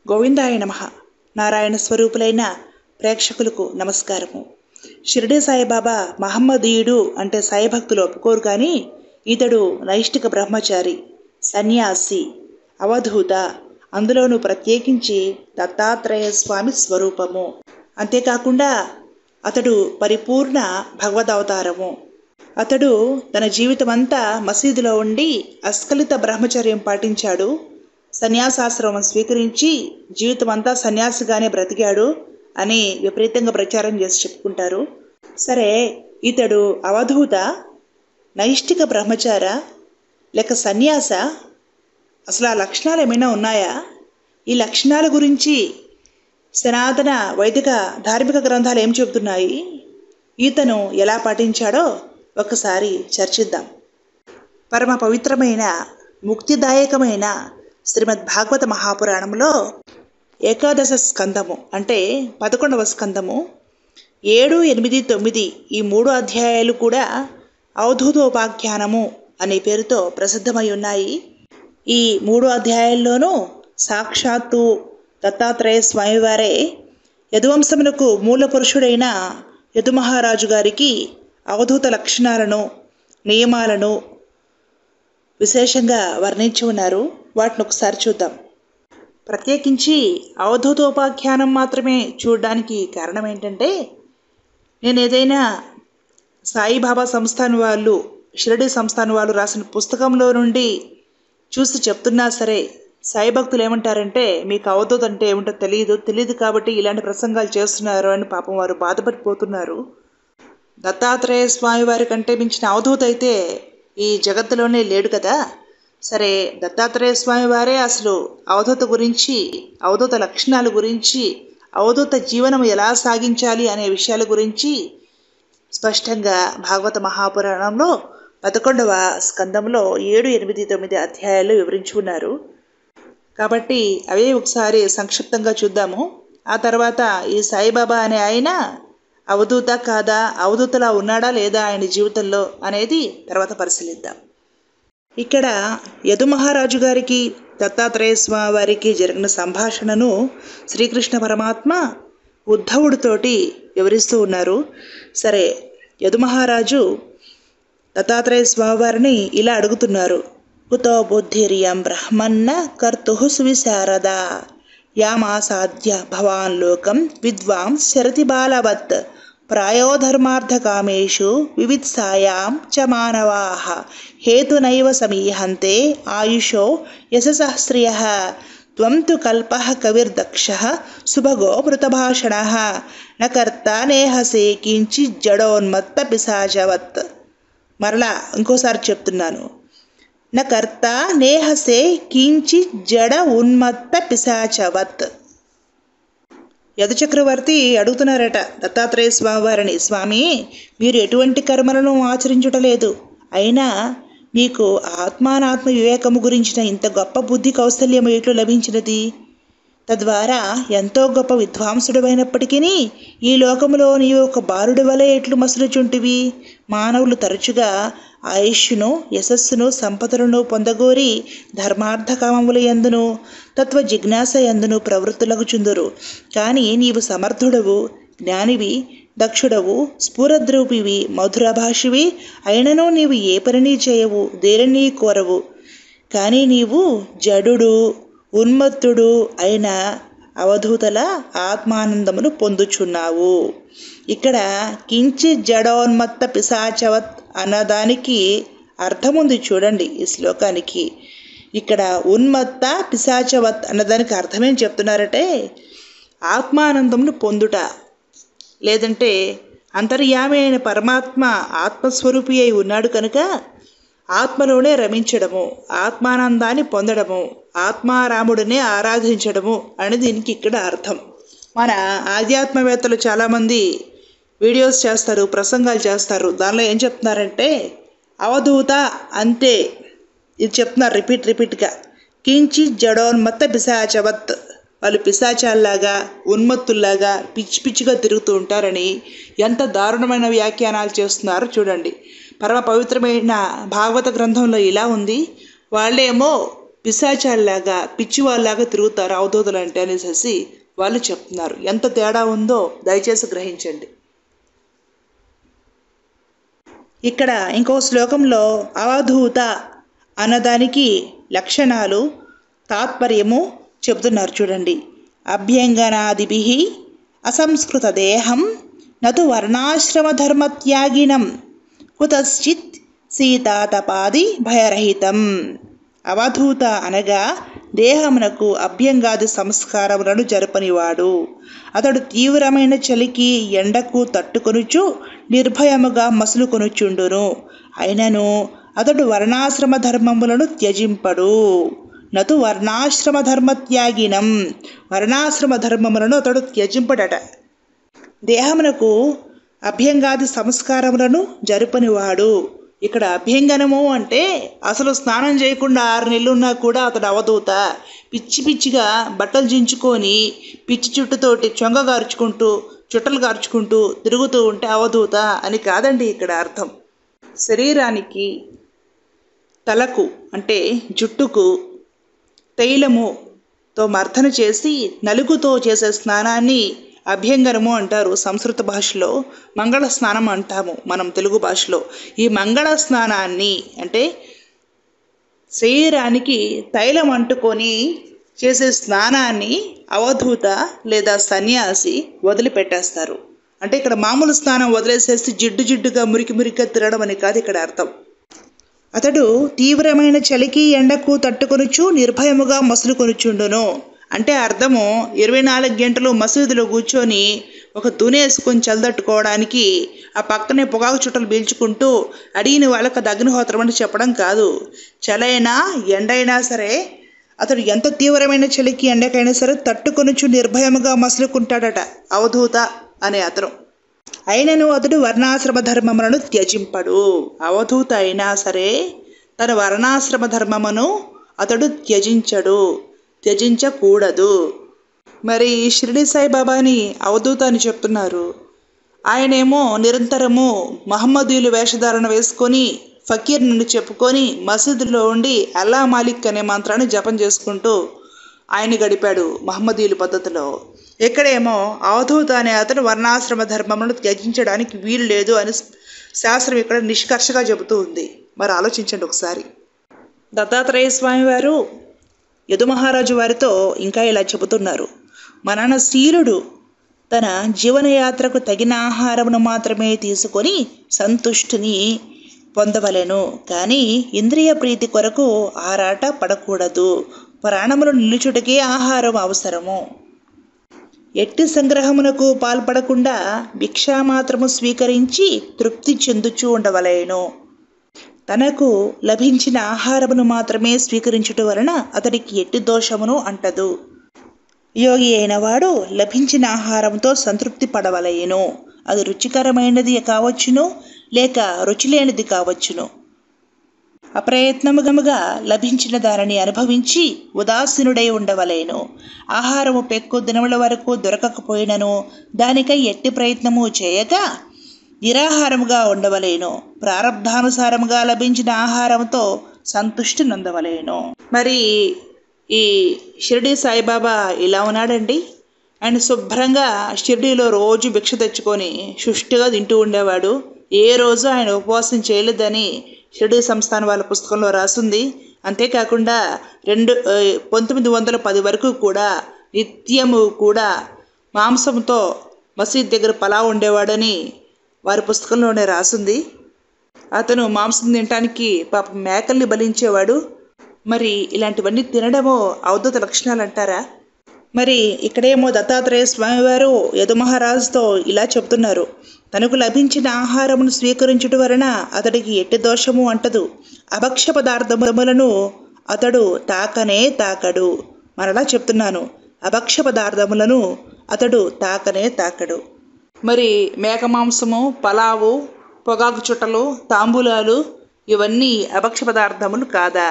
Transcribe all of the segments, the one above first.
గోవిందాయ నమ నారాయణ స్వరూపులైన ప్రేక్షకులకు నమస్కారము షిరిడి సాయిబాబా మహమ్మదీయుడు అంటే సాయి భక్తులు ఒప్పుకోరు కానీ ఇతడు నైష్టిక బ్రహ్మచారి సన్యాసి అవధూత అందులోనూ ప్రత్యేకించి దత్తాత్రేయ స్వామి స్వరూపము అంతేకాకుండా అతడు పరిపూర్ణ భగవదవతారము అతడు తన జీవితమంతా మసీదులో ఉండి అస్ఖలిత బ్రహ్మచర్యం పాటించాడు సన్యాసాశ్రమం స్వీకరించి జీవితమంతా సన్యాసిగానే బ్రతికాడు అని విపరీతంగా ప్రచారం చేసి చెప్పుకుంటారు సరే ఇతడు అవధూత నైష్టిక బ్రహ్మచార లేక సన్యాస అసలు ఆ లక్షణాలు ఏమైనా ఉన్నాయా ఈ లక్షణాల గురించి సనాతన వైదిక ధార్మిక గ్రంథాలు ఏం చెబుతున్నాయి ఈతను ఎలా పాటించాడో ఒకసారి చర్చిద్దాం పరమ పవిత్రమైన ముక్తిదాయకమైన శ్రీమద్ భాగవత మహాపురాణంలో ఏకాదశ స్కందము అంటే పదకొండవ స్కందము ఏడు ఎనిమిది తొమ్మిది ఈ మూడు అధ్యాయాలు కూడా అవధూతోపాఖ్యానము అనే పేరుతో ప్రసిద్ధమై ఉన్నాయి ఈ మూడు అధ్యాయాల్లోనూ సాక్షాత్తు దత్తాత్రేయ స్వామివారే యదువంశమునకు మూల పురుషుడైన యదుమహారాజు గారికి అవధూత లక్షణాలను నియమాలను విశేషంగా వర్ణించి ఉన్నారు వాటిని ఒకసారి చూద్దాం ప్రత్యేకించి అవధూతోపాఖ్యానం మాత్రమే చూడడానికి కారణం ఏంటంటే నేను ఏదైనా సాయిబాబా సంస్థాన్ వాళ్ళు షిరడి సంస్థాన్ వాళ్ళు రాసిన పుస్తకంలో నుండి చూసి చెప్తున్నా సరే సాయి భక్తులు ఏమంటారంటే మీకు అవధూత అంటే ఏమిటో తెలియదు తెలియదు కాబట్టి ఇలాంటి ప్రసంగాలు చేస్తున్నారు అని పాపం వారు బాధపడిపోతున్నారు దత్తాత్రేయ స్వామి వారి కంటే మించిన అవధూత అయితే ఈ జగత్తులోనే లేడు కదా సరే దత్తాత్రేయ స్వామి వారే అసలు అవధూత గురించి అవధూత లక్షణాల గురించి అవధూత జీవనం ఎలా సాగించాలి అనే విషయాల గురించి స్పష్టంగా భాగవత మహాపురాణంలో పదకొండవ స్కందంలో ఏడు ఎనిమిది తొమ్మిది అధ్యాయాలు వివరించి ఉన్నారు కాబట్టి అవే ఒకసారి సంక్షిప్తంగా చూద్దాము ఆ తర్వాత ఈ సాయిబాబా అనే ఆయన అవధూత కాదా అవధూతలా ఉన్నాడా లేదా ఆయన జీవితంలో అనేది తర్వాత పరిశీలిద్దాం ఇక్కడ యదు మహారాజు గారికి దత్తాత్రేయ స్వామి వారికి జరిగిన సంభాషణను శ్రీకృష్ణ పరమాత్మ ఉద్ధవుడితోటి వివరిస్తూ ఉన్నారు సరే యదు మహారాజు దత్తాత్రేయ స్వామి వారిని ఇలా అడుగుతున్నారు కుతో బుద్ధిరియం బ్రహ్మన్న కర్తు సువిశారద యామాసాధ్య భవాన్ లోకం విద్వాం శరతి బాలవత్ ప్రాయోధర్మార్థకామేషు వివిత్సాయాం చ మానవాః హేతునైవ సమీహంతే ఆయుషో యశసహస్రియ త్వం తు కల్పః కవిర్దక్షः సుభగో మృతభాషణः న కర్త నేహసే కించిత్ జడోన్మత్త పిశాచవత్ మరలా ఇంకోసారి చెప్తున్నాను న కర్త నేహసే కించిత్ జడ ఉన్మత్త పిశాచవత్ యదుచక్రవర్తి అడుగుతున్నారట దత్తాత్రేయ స్వామి వారిని స్వామి మీరు ఎటువంటి కర్మలను ఆచరించుటలేదు అయినా మీకు ఆత్మానాత్మ వివేకము గురించిన ఇంత గొప్ప బుద్ధి కౌశల్యం ఎట్లు లభించినది తద్వారా ఎంతో గొప్ప విద్వాంసుడమైనప్పటికీ ఈ లోకములో నీవు ఒక బాలుడి వలె ఎట్లు మసులుచుంటివి మానవులు తరచుగా ఆయుష్ను యశస్సును సంపదలను పొందగోరి ధర్మార్థ కామముల ఎందును తత్వ జిజ్ఞాస ఎందును ప్రవృత్తులకు చుందురు కానీ నీవు సమర్థుడవు జ్ఞానివి దక్షుడవు స్ఫూరద్రూపివి మధురభాషివి అయినను నీవు ఏ పనిని చేయవు దేనిని కోరవు కానీ నీవు జడుడు ఉన్మత్తుడు అయిన అవధూతల ఆత్మానందమును పొందుచున్నావు ఇక్కడ కించి జడోన్మత్త పిశాచవత్ అన్నదానికి అర్థం ఉంది చూడండి ఈ శ్లోకానికి ఇక్కడ ఉన్మత్త పిశాచవత్ అన్నదానికి అర్థమేం చెప్తున్నారంటే ఆత్మానందమును పొందుట లేదంటే అంతర్యామి అయిన పరమాత్మ ఆత్మస్వరూపి అయి ఉన్నాడు కనుక ఆత్మలోనే రమించడము ఆత్మానందాన్ని పొందడము ఆత్మారాముడినే ఆరాధించడము అని దీనికి ఇక్కడ అర్థం మన ఆధ్యాత్మవేత్తలు చాలామంది వీడియోస్ చేస్తారు ప్రసంగాలు చేస్తారు దానిలో ఏం చెప్తున్నారంటే అవధూత అంతే ఇది చెప్తున్నారు రిపీట్ రిపీట్గా కించి జడోన్మత్త పిశాచవత్ వాళ్ళు పిశాచాల్లాగా ఉన్మత్తుల్లాగా పిచ్చి పిచ్చిగా తిరుగుతూ ఉంటారని ఎంత దారుణమైన వ్యాఖ్యానాలు చేస్తున్నారో చూడండి పరమ పవిత్రమైన భాగవత గ్రంథంలో ఇలా ఉంది వాళ్ళేమో పిశాచాల్లాగా పిచ్చివాళ్ళలాగా తిరుగుతారు అవధూతలు అంటే అనేసి వాళ్ళు చెప్తున్నారు ఎంత తేడా ఉందో దయచేసి గ్రహించండి ఇక్కడ ఇంకో శ్లోకంలో అవధూత అన్నదానికి లక్షణాలు తాత్పర్యము చెబుతున్నారు చూడండి అభ్యంగనాదిభి అసంస్కృత దేహం నతు వర్ణాశ్రమధర్మత్యాగినం కుతశ్చిత్ సీతాతపాది భయరహితం అవధూత అనగా దేహమునకు అభ్యంగాది సంస్కారములను జరపనివాడు అతడు తీవ్రమైన చలికి ఎండకు తట్టుకొనుచు నిర్భయముగా మసులుకొనుచుండును అయినను అతడు వర్ణాశ్రమ ధర్మములను త్యజింపడు నతు వర్ణాశ్రమ ధర్మ త్యాగినం వర్ణాశ్రమ ధర్మములను అతడు త్యజింపడట దేహమునకు అభ్యంగాది సంస్కారములను జరుపనివాడు ఇక్కడ అభ్యంగనము అంటే అసలు స్నానం చేయకుండా ఆరు నెలలున్నా కూడా అతడు అవధూత పిచ్చి పిచ్చిగా బట్టలు చించుకొని పిచ్చి చుట్టుతోటి చొంగ గార్చుకుంటూ చుట్టలు గార్చుకుంటూ తిరుగుతూ ఉంటే అవధూత అని కాదండి ఇక్కడ అర్థం శరీరానికి తలకు అంటే జుట్టుకు తైలముతో మర్దన చేసి నలుగుతో చేసే స్నానాన్ని అభ్యంగనము అంటారు సంస్కృత భాషలో మంగళ స్నానం అంటాము మనం తెలుగు భాషలో ఈ మంగళ స్నానాన్ని అంటే శరీరానికి తైలం అంటుకొని చేసే స్నానాన్ని అవధూత లేదా సన్యాసి వదిలిపెట్టేస్తారు అంటే ఇక్కడ మామూలు స్నానం వదిలేసేసి జిడ్డు జిడ్డుగా మురికి మురికిగా తిరగడం అని కాదు ఇక్కడ అర్థం అతడు తీవ్రమైన చలికి ఎండకు తట్టుకొనుచు నిర్భయముగా మసులుకొనుచుండును అంటే అర్థము ఇరవై నాలుగు గంటలు మసీదులో కూర్చొని ఒక దునేసుకొని చల్లదట్టుకోవడానికి ఆ పక్కనే పొగాకు చుట్టలు పీల్చుకుంటూ అడిగిన వాళ్ళకి అది అగ్నిహోత్రం అని చెప్పడం కాదు చలైనా ఎండైనా సరే అతడు ఎంత తీవ్రమైన చలికి ఎండకైనా సరే తట్టుకొనుచు నిర్భయముగా మసులుకుంటాడట అవధూత అనే అతను అయినను అతడు వర్ణాశ్రమ ధర్మములను త్యజింపడు అవధూత అయినా సరే తన వర్ణాశ్రమ ధర్మమును అతడు త్యజించడు త్యజించకూడదు మరి షిరిడి సాయిబాబాని అవధూత అని చెప్తున్నారు ఆయనేమో నిరంతరము మహమ్మదీయులు వేషధారణ వేసుకొని ఫకీర్ నుండి చెప్పుకొని మసీదులో ఉండి అల్లా మాలిక్ అనే మంత్రాన్ని జపం చేసుకుంటూ ఆయన గడిపాడు మహమ్మదీయుల పద్ధతిలో ఇక్కడేమో అవధూత అనే అతను వర్ణాశ్రమ ధర్మములను త్యజించడానికి వీలు లేదు అని శాస్త్రం ఇక్కడ నిష్కర్షగా చెబుతూ ఉంది మరి ఆలోచించండి ఒకసారి దత్తాత్రేయ స్వామి వారు యదుమహారాజు వారితో ఇంకా ఇలా చెబుతున్నారు మా నాన్న శీలుడు తన జీవనయాత్రకు తగిన ఆహారమును మాత్రమే తీసుకొని సంతుష్టిని పొందవలెను కానీ ఇంద్రియ ప్రీతి కొరకు ఆరాట పడకూడదు ప్రాణములు నిలుచుటకే ఆహారం అవసరము ఎట్టి సంగ్రహమునకు పాల్పడకుండా భిక్షామాత్రము స్వీకరించి తృప్తి చెందుచూ ఉండవలేను తనకు లభించిన ఆహారమును మాత్రమే స్వీకరించుట వలన అతడికి ఎట్టి దోషమును అంటదు యోగి అయిన వాడు లభించిన ఆహారంతో సంతృప్తి పడవలయను అది రుచికరమైనది కావచ్చును లేక రుచి లేనిది కావచ్చును అప్రయత్నముగముగా లభించిన దానిని అనుభవించి ఉదాసీనుడై ఉండవలేను ఆహారము పెక్కు దినముల వరకు దొరకకపోయినను దానికై ఎట్టి ప్రయత్నము చేయక నిరాహారముగా ఉండవలేను ప్రారంధానుసారముగా లభించిన ఆహారంతో సంతుష్టి నొందవలేను మరి ఈ షిరిడి సాయిబాబా ఇలా ఉన్నాడండి ఆయన శుభ్రంగా షిరిడీలో రోజు భిక్ష తెచ్చుకొని సుష్టిగా తింటూ ఉండేవాడు ఏ రోజు ఆయన ఉపవాసం చేయలేదని షిరిడి సంస్థానం వాళ్ళ పుస్తకంలో రాసింది అంతేకాకుండా రెండు ఆ, పంతొమ్మిది వందల పది వరకు కూడా నిత్యము కూడా మాంసంతో మసీద్ దగ్గర పలావ్ ఉండేవాడని వారి పుస్తకంలోనే రాసింది అతను మాంసం తినటానికి పాప మేకల్ని బలించేవాడు మరి ఇలాంటివన్నీ తినడము అవధూత లక్షణాలు అంటారా మరి ఇక్కడేమో దత్తాత్రేయ స్వామివారు యదుమహారాజుతో ఇలా చెప్తున్నారు తనకు లభించిన ఆహారమును స్వీకరించుట వలన అతడికి ఎట్టి దోషము అంటదు అభక్ష్య పదార్థములను అతడు తాకనే తాకడు మరలా చెప్తున్నాను అభక్ష్య పదార్థములను అతడు తాకనే తాకడు మరి మేక మాంసము పలావు పొగాకు చుట్టలు తాంబూలాలు ఇవన్నీ అభక్ష్య పదార్థములు కాదా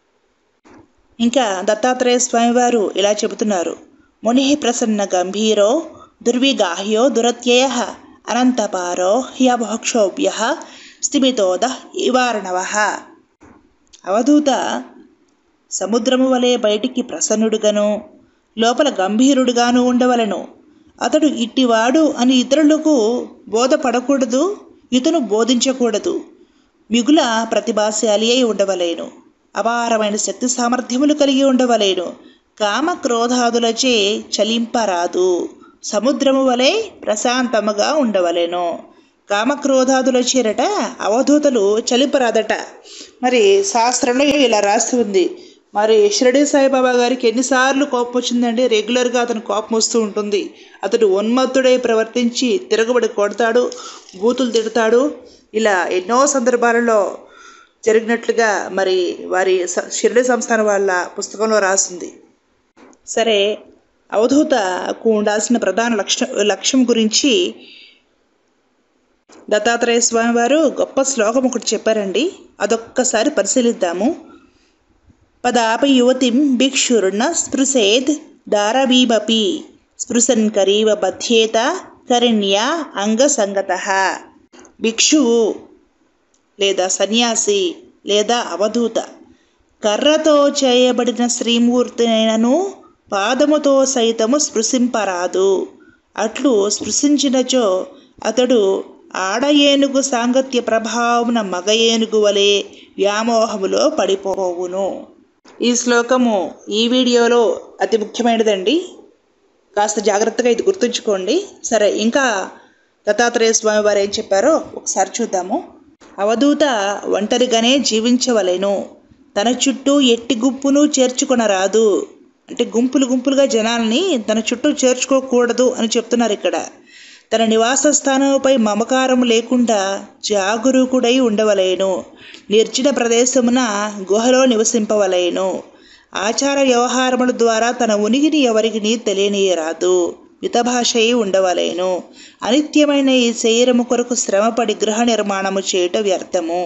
ఇంకా దత్తాత్రేయ స్వామివారు ఇలా చెబుతున్నారు ముని ప్రసన్న గంభీరో దుర్విగాహ్యో దురత్యయ అనంతపారో హ్యభోక్షోభ్య స్థిమితోద ఇవారణవ అవధూత సముద్రము వలె బయటికి ప్రసన్నుడుగాను లోపల గంభీరుడుగాను ఉండవలను అతడు ఇట్టివాడు అని ఇతరులకు బోధపడకూడదు ఇతను బోధించకూడదు మిగుల ప్రతిభాశాలి అయి ఉండవలేను అపారమైన శక్తి సామర్థ్యములు కలిగి ఉండవలేను కామ క్రోధాదులచే చలింపరాదు సముద్రము వలె ప్రశాంతముగా ఉండవలేను కామక్రోధాదుల చేరట అవధూతలు చలింపరాదట మరి శాస్త్రంలో ఇలా రాసి ఉంది మరి షిరడి సాయిబాబా గారికి ఎన్నిసార్లు కోపం వచ్చిందండి రెగ్యులర్గా అతను కోపం వస్తూ ఉంటుంది అతడు ఉన్మత్తుడై ప్రవర్తించి తిరగబడి కొడతాడు బూతులు తిడతాడు ఇలా ఎన్నో సందర్భాలలో జరిగినట్లుగా మరి వారి స- షిరడి సంస్థానం వాళ్ళ పుస్తకంలో రాసింది సరే అవధూతకు ఉండాల్సిన ప్రధాన లక్ష్యం లక్ష్యం గురించి దత్తాత్రేయ స్వామి వారు గొప్ప శ్లోకం ఒకటి చెప్పారండి అదొక్కసారి పరిశీలిద్దాము పదాప యువతిం భిక్షుర్న స్పృశేద్ దారవీమపి స్పృశన్ కరీవ బధ్యేత కరణ్య అంగసంగత భిక్షువు లేదా సన్యాసి లేదా అవధూత కర్రతో చేయబడిన శ్రీమూర్తినైనను పాదముతో సైతము స్పృశింపరాదు అట్లు స్పృశించినచో అతడు ఆడ ఏనుగు సాంగత్య ప్రభావమున మగ ఏనుగు వలె వ్యామోహములో పడిపోవును ఈ శ్లోకము ఈ వీడియోలో అతి ముఖ్యమైనదండి కాస్త జాగ్రత్తగా ఇది గుర్తుంచుకోండి సరే ఇంకా దత్తాత్రేయ స్వామి వారు ఏం చెప్పారో ఒకసారి చూద్దాము అవధూత ఒంటరిగానే జీవించవలెను తన చుట్టూ ఎట్టి గుంపును చేర్చుకొనరాదు అంటే గుంపులు గుంపులుగా జనాల్ని తన చుట్టూ చేర్చుకోకూడదు అని చెప్తున్నారు ఇక్కడ తన నివాస స్థానంపై మమకారం లేకుండా జాగరూకుడై ఉండవలేను నిర్జన ప్రదేశమున గుహలో నివసింపవలేను ఆచార వ్యవహారముల ద్వారా తన ఉనికిని ఎవరికి తెలియనీయరాదు మితభాషై ఉండవలేను అనిత్యమైన ఈ శరీరము కొరకు శ్రమపడి గృహ నిర్మాణము చేయుట వ్యర్థము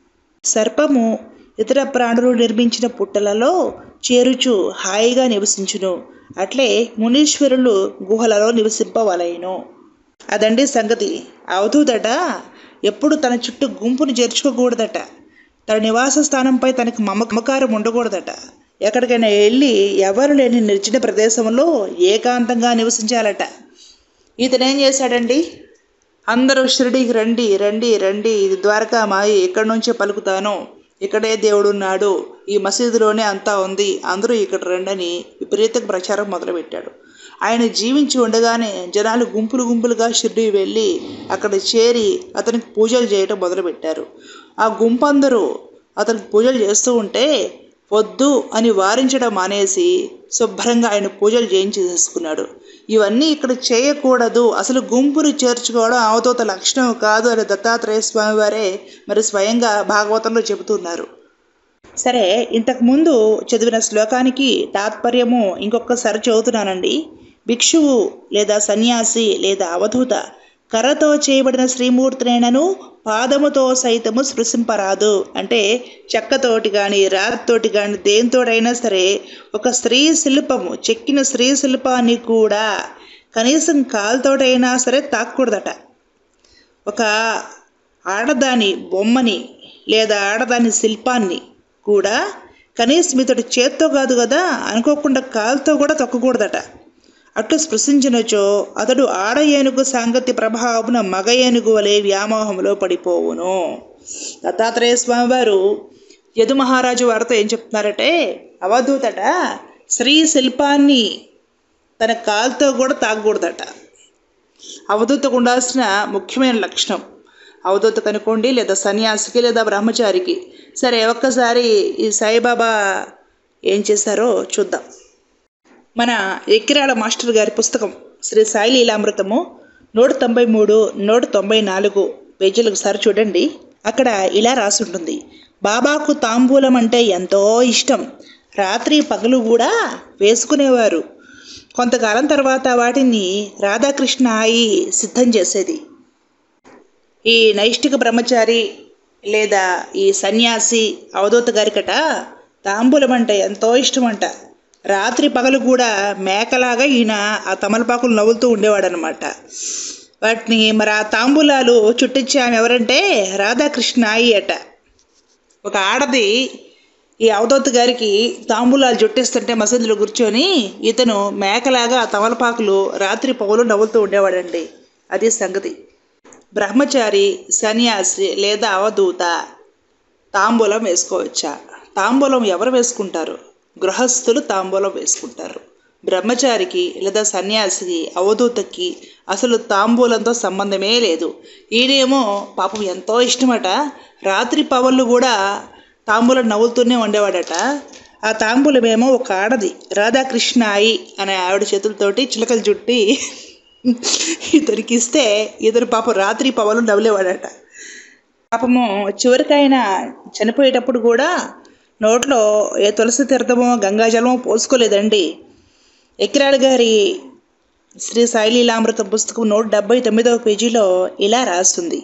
సర్పము ఇతర ప్రాణులు నిర్మించిన పుట్టలలో చేరుచు హాయిగా నివసించును అట్లే మునీశ్వరులు గుహలలో నివసింపవలెను అదండి సంగతి అవధూదట ఎప్పుడు తన చుట్టూ గుంపును చేర్చుకోకూడదట తన నివాస స్థానంపై తనకి మమకారం ఉండకూడదట ఎక్కడికైనా వెళ్ళి ఎవరు లేని నిర్జన ప్రదేశంలో ఏకాంతంగా నివసించాలట ఇతనేం చేశాడండి అందరూ షిరిడీకి రండి రండి రండి ఇది ద్వారకా మాయి ఇక్కడి నుంచే పలుకుతాను ఇక్కడే దేవుడు ఉన్నాడు ఈ మసీదులోనే అంతా ఉంది అందరూ ఇక్కడ రండని విపరీత ప్రచారం మొదలుపెట్టాడు ఆయన జీవించి ఉండగానే జనాలు గుంపులు గుంపులుగా షిరిడి వెళ్ళి అక్కడ చేరి అతనికి పూజలు చేయటం మొదలుపెట్టారు ఆ గుంపందరూ అతనికి పూజలు చేస్తూ ఉంటే వద్దు అని వారించడం మానేసి శుభ్రంగా ఆయన పూజలు చేయించి చేసుకున్నాడు ఇవన్నీ ఇక్కడ చేయకూడదు అసలు గుంపును చేర్చుకోవడం అవతోత లక్షణం కాదు అని దత్తాత్రేయ స్వామి వారే మరి స్వయంగా భాగవతంలో చెబుతున్నారు సరే ఇంతకుముందు చదివిన శ్లోకానికి తాత్పర్యము ఇంకొకసారి చదువుతున్నానండి భిక్షువు లేదా సన్యాసి లేదా అవధూత కర్రతో చేయబడిన శ్రీమూర్తినైనను పాదముతో సైతము స్పృశింపరాదు అంటే చెక్కతోటి కానీ రాతితోటి కానీ దేనితోడైనా సరే ఒక స్త్రీ శిల్పము చెక్కిన స్త్రీ శిల్పాన్ని కూడా కనీసం కాలుతోటైనా సరే తాకూడదట ఒక ఆడదాని బొమ్మని లేదా ఆడదాని శిల్పాన్ని కూడా కనీసం ఇతడు చేత్తో కాదు కదా అనుకోకుండా కాలుతో కూడా తొక్కకూడదట అట్లు స్పృశించినచో అతడు ఆడ ఏనుగు సాంగత్య ప్రభావమున మగ ఏనుగు వలె వ్యామోహంలో పడిపోవును దత్తాత్రేయ స్వామి వారు యదు మహారాజు వారితో ఏం చెప్తున్నారంటే అవధూతట స్త్రీ శిల్పాన్ని తన కాలుతో కూడా తాగకూడదట అవధూతకు ఉండాల్సిన ముఖ్యమైన లక్షణం అవధూతకు అనుకోండి లేదా సన్యాసికి లేదా బ్రహ్మచారికి సరే ఒక్కసారి ఈ సాయిబాబా ఏం చేశారో చూద్దాం మన ఎక్కిరాల మాస్టర్ గారి పుస్తకం శ్రీ సాయి లీలామృతము నూట తొంభై మూడు నూట తొంభై నాలుగు పేజీలు ఒకసారి చూడండి అక్కడ ఇలా రాసి ఉంటుంది బాబాకు తాంబూలం అంటే ఎంతో ఇష్టం రాత్రి పగలు కూడా వేసుకునేవారు కొంతకాలం తర్వాత వాటిని రాధాకృష్ణ ఆయి సిద్ధం చేసేది ఈ నైష్టిక బ్రహ్మచారి లేదా ఈ సన్యాసి అవధూత గారికట తాంబూలం అంటే ఎంతో ఇష్టమంట రాత్రి పగలు కూడా మేకలాగా ఈయన ఆ తమలపాకులు నవ్వులుతూ ఉండేవాడనమాట వాటిని మరి ఆ తాంబూలాలు చుట్టించే ఆమె ఎవరంటే రాధాకృష్ణ ఆయి అట ఒక ఆడది ఈ అవధూత గారికి తాంబూలాలు జుట్టిస్తుంటే మసీదులో కూర్చొని ఇతను మేకలాగా తమలపాకులు రాత్రి పౌలు నవ్వుతూ ఉండేవాడండి అది సంగతి బ్రహ్మచారి సన్యాసి లేదా అవధూత తాంబూలం వేసుకోవచ్చా తాంబూలం ఎవరు వేసుకుంటారు గృహస్థులు తాంబూలం వేసుకుంటారు బ్రహ్మచారికి లేదా సన్యాసికి అవధూతకి అసలు తాంబూలంతో సంబంధమే లేదు ఈయనేమో పాపం ఎంతో ఇష్టమట రాత్రి పవళ్ళు కూడా తాంబూలం నవ్వుతూనే ఉండేవాడట ఆ తాంబూలమేమో ఒక ఆడది రాధాకృష్ణాయి అనే ఆవిడ చేతులతోటి చిలకలు చుట్టి ఇతనికి ఇస్తే ఇతను పాపం రాత్రి పవలు నవ్వులేవాడట పాపము చివరికి ఆయన చనిపోయేటప్పుడు కూడా నోట్లో ఏ తులసి తీర్థమో గంగాజలమో పోసుకోలేదండి ఎకిరాడు గారి శ్రీ సాయిలీలామృత పుస్తకం నూట డెబ్బై తొమ్మిదవ పేజీలో ఇలా రాస్తుంది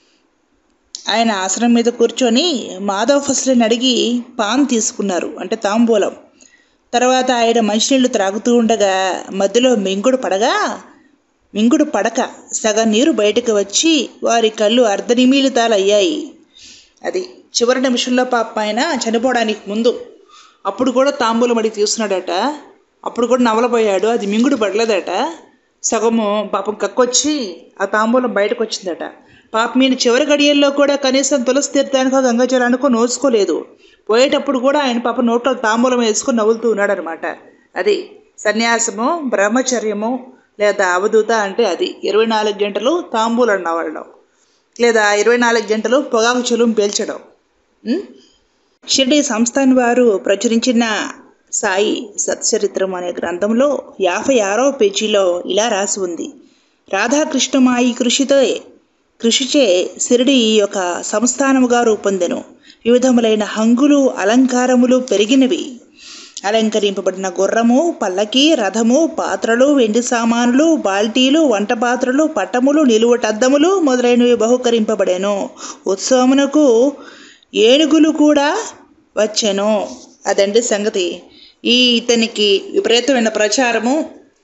ఆయన ఆసనం మీద కూర్చొని మాధవ్ ఫస్లని అడిగి పాన్ తీసుకున్నారు అంటే తాంబూలం తర్వాత ఆయన మంచినీళ్ళు త్రాగుతూ ఉండగా మధ్యలో మింగుడు పడగా మింగుడు పడక సగం నీరు బయటకు వచ్చి వారి కళ్ళు అర్ధనిమీలితాలు అయ్యాయి అది చివరి నిమిషంలో పాప ఆయన చనిపోవడానికి ముందు అప్పుడు కూడా తాంబూలం అడిగి తీసుకున్నాడట అప్పుడు కూడా నవలపోయాడు అది మింగుడు పడలేదట సగము పాపం కక్కొచ్చి ఆ తాంబూలం బయటకు వచ్చిందట పాప మీన చివరి గడియల్లో కూడా కనీసం తులసి తీర్థానికో గంగాజలానికో నోచుకోలేదు పోయేటప్పుడు కూడా ఆయన పాప నోట్లో తాంబూలం వేసుకొని నవ్వులుతూ ఉన్నాడనమాట అది సన్యాసము బ్రహ్మచర్యము లేదా అవధూత అంటే అది ఇరవై నాలుగు గంటలు తాంబూలం నవ్వడం లేదా ఇరవై నాలుగు గంటలు పొగాకు చెలుం పేల్చడం ఉం? షిర్డీ సంస్థాన్ వారు ప్రచురించిన సాయి సత్చరిత్రం అనే గ్రంథంలో యాభై ఆరవ పేజీలో ఇలా రాసి ఉంది రాధాకృష్ణమాయి కృషితో కృషిచే సిరిడి ఒక సంస్థానముగా రూపొందెను వివిధములైన హంగులు అలంకారములు పెరిగినవి అలంకరింపబడిన గుర్రము పల్లకి రథము పాత్రలు వెండి సామానులు బాల్టీలు వంట పాత్రలు పట్టములు నిలువటద్దములు మొదలైనవి బహుకరింపబడెను ఉత్సవమునకు ఏనుగులు కూడా వచ్చెను అదండి సంగతి ఈ ఇతనికి విపరీతమైన ప్రచారము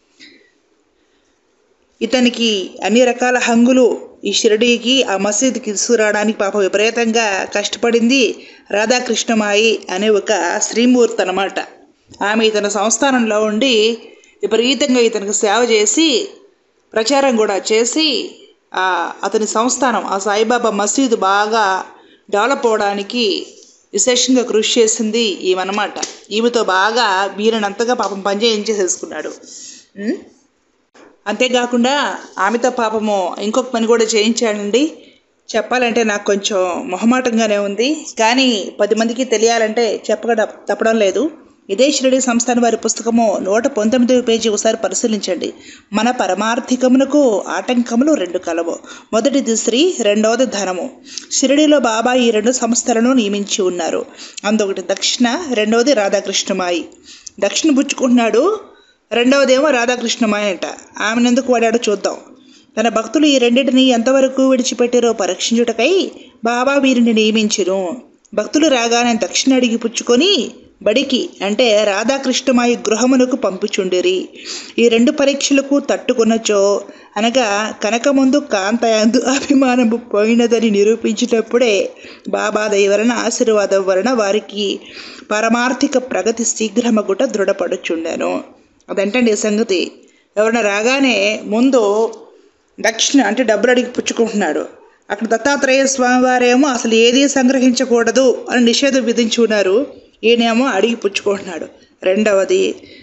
ఇతనికి అన్ని రకాల హంగులు ఈ షిరిడీకి ఆ మసీదుకి తీసుకురావడానికి పాప విపరీతంగా కష్టపడింది రాధాకృష్ణమాయి అనే ఒక శ్రీమూర్తి అనమాట ఆమె ఇతని సంస్థానంలో ఉండి విపరీతంగా ఇతనికి సేవ చేసి ప్రచారం కూడా చేసి ఆ అతని సంస్థానం ఆ సాయిబాబా మసీదు బాగా డెవలప్ అవడానికి విశేషంగా కృషి చేసింది ఈమెనమాట ఈమెతో బాగా వీరినంతగా పాపం పనిచేయించేసేసుకున్నాడు ఉం? అంతేకాకుండా ఆమెతో పాపము ఇంకొక పని కూడా చేయించాడండి చెప్పాలంటే నాకు కొంచెం మొహమాటంగానే ఉంది కానీ పది మందికి తెలియాలంటే చెప్పక తప్ప- తప్పడం లేదు ఇదే షిరిడి సంస్థాన వారి పుస్తకము నూట పంతొమ్మిదవ పేజీ ఒకసారి పరిశీలించండి మన పరమార్థికమునకు ఆటంకములు రెండు కలవు మొదటిది స్త్రీ రెండవది ధనము షిరిడిలో బాబా ఈ రెండు సంస్థలను నియమించి ఉన్నారు అందొకటి దక్షిణ రెండవది రాధాకృష్ణమాయి దక్షిణ పుచ్చుకుంటున్నాడు రెండవదేమో రాధాకృష్ణమాయ అంట ఆమెను ఎందుకు వాడాడో చూద్దాం తన భక్తులు ఈ రెండింటిని ఎంతవరకు విడిచిపెట్టారో పరీక్షించుటకై బాబా వీరిని నియమించును భక్తులు రాగానే దక్షిణ అడిగి పుచ్చుకొని బడికి అంటే రాధాకృష్ణమాయి గృహమునకు పంపుచుండిరి ఈ రెండు పరీక్షలకు తట్టుకొనచో అనగా కనకముందు కాంతయందు అభిమానము పోయినదని నిరూపించినప్పుడే బాబా దయ వలన ఆశీర్వాదం వలన వారికి పరమార్థిక ప్రగతి శీఘ్రమగుట దృఢపడుచుండెను అదంటండి ఈ సంగతి ఎవరైనా రాగానే ముందు దక్షిణ అంటే డబ్బులు అడిగి పుచ్చుకుంటున్నాడు అక్కడ దత్తాత్రేయ స్వామి వారేమో అసలు ఏదీ సంగ్రహించకూడదు అని నిషేధం విధించి ఉన్నారు ఈయనేమో అడిగి పుచ్చుకుంటున్నాడు రెండవది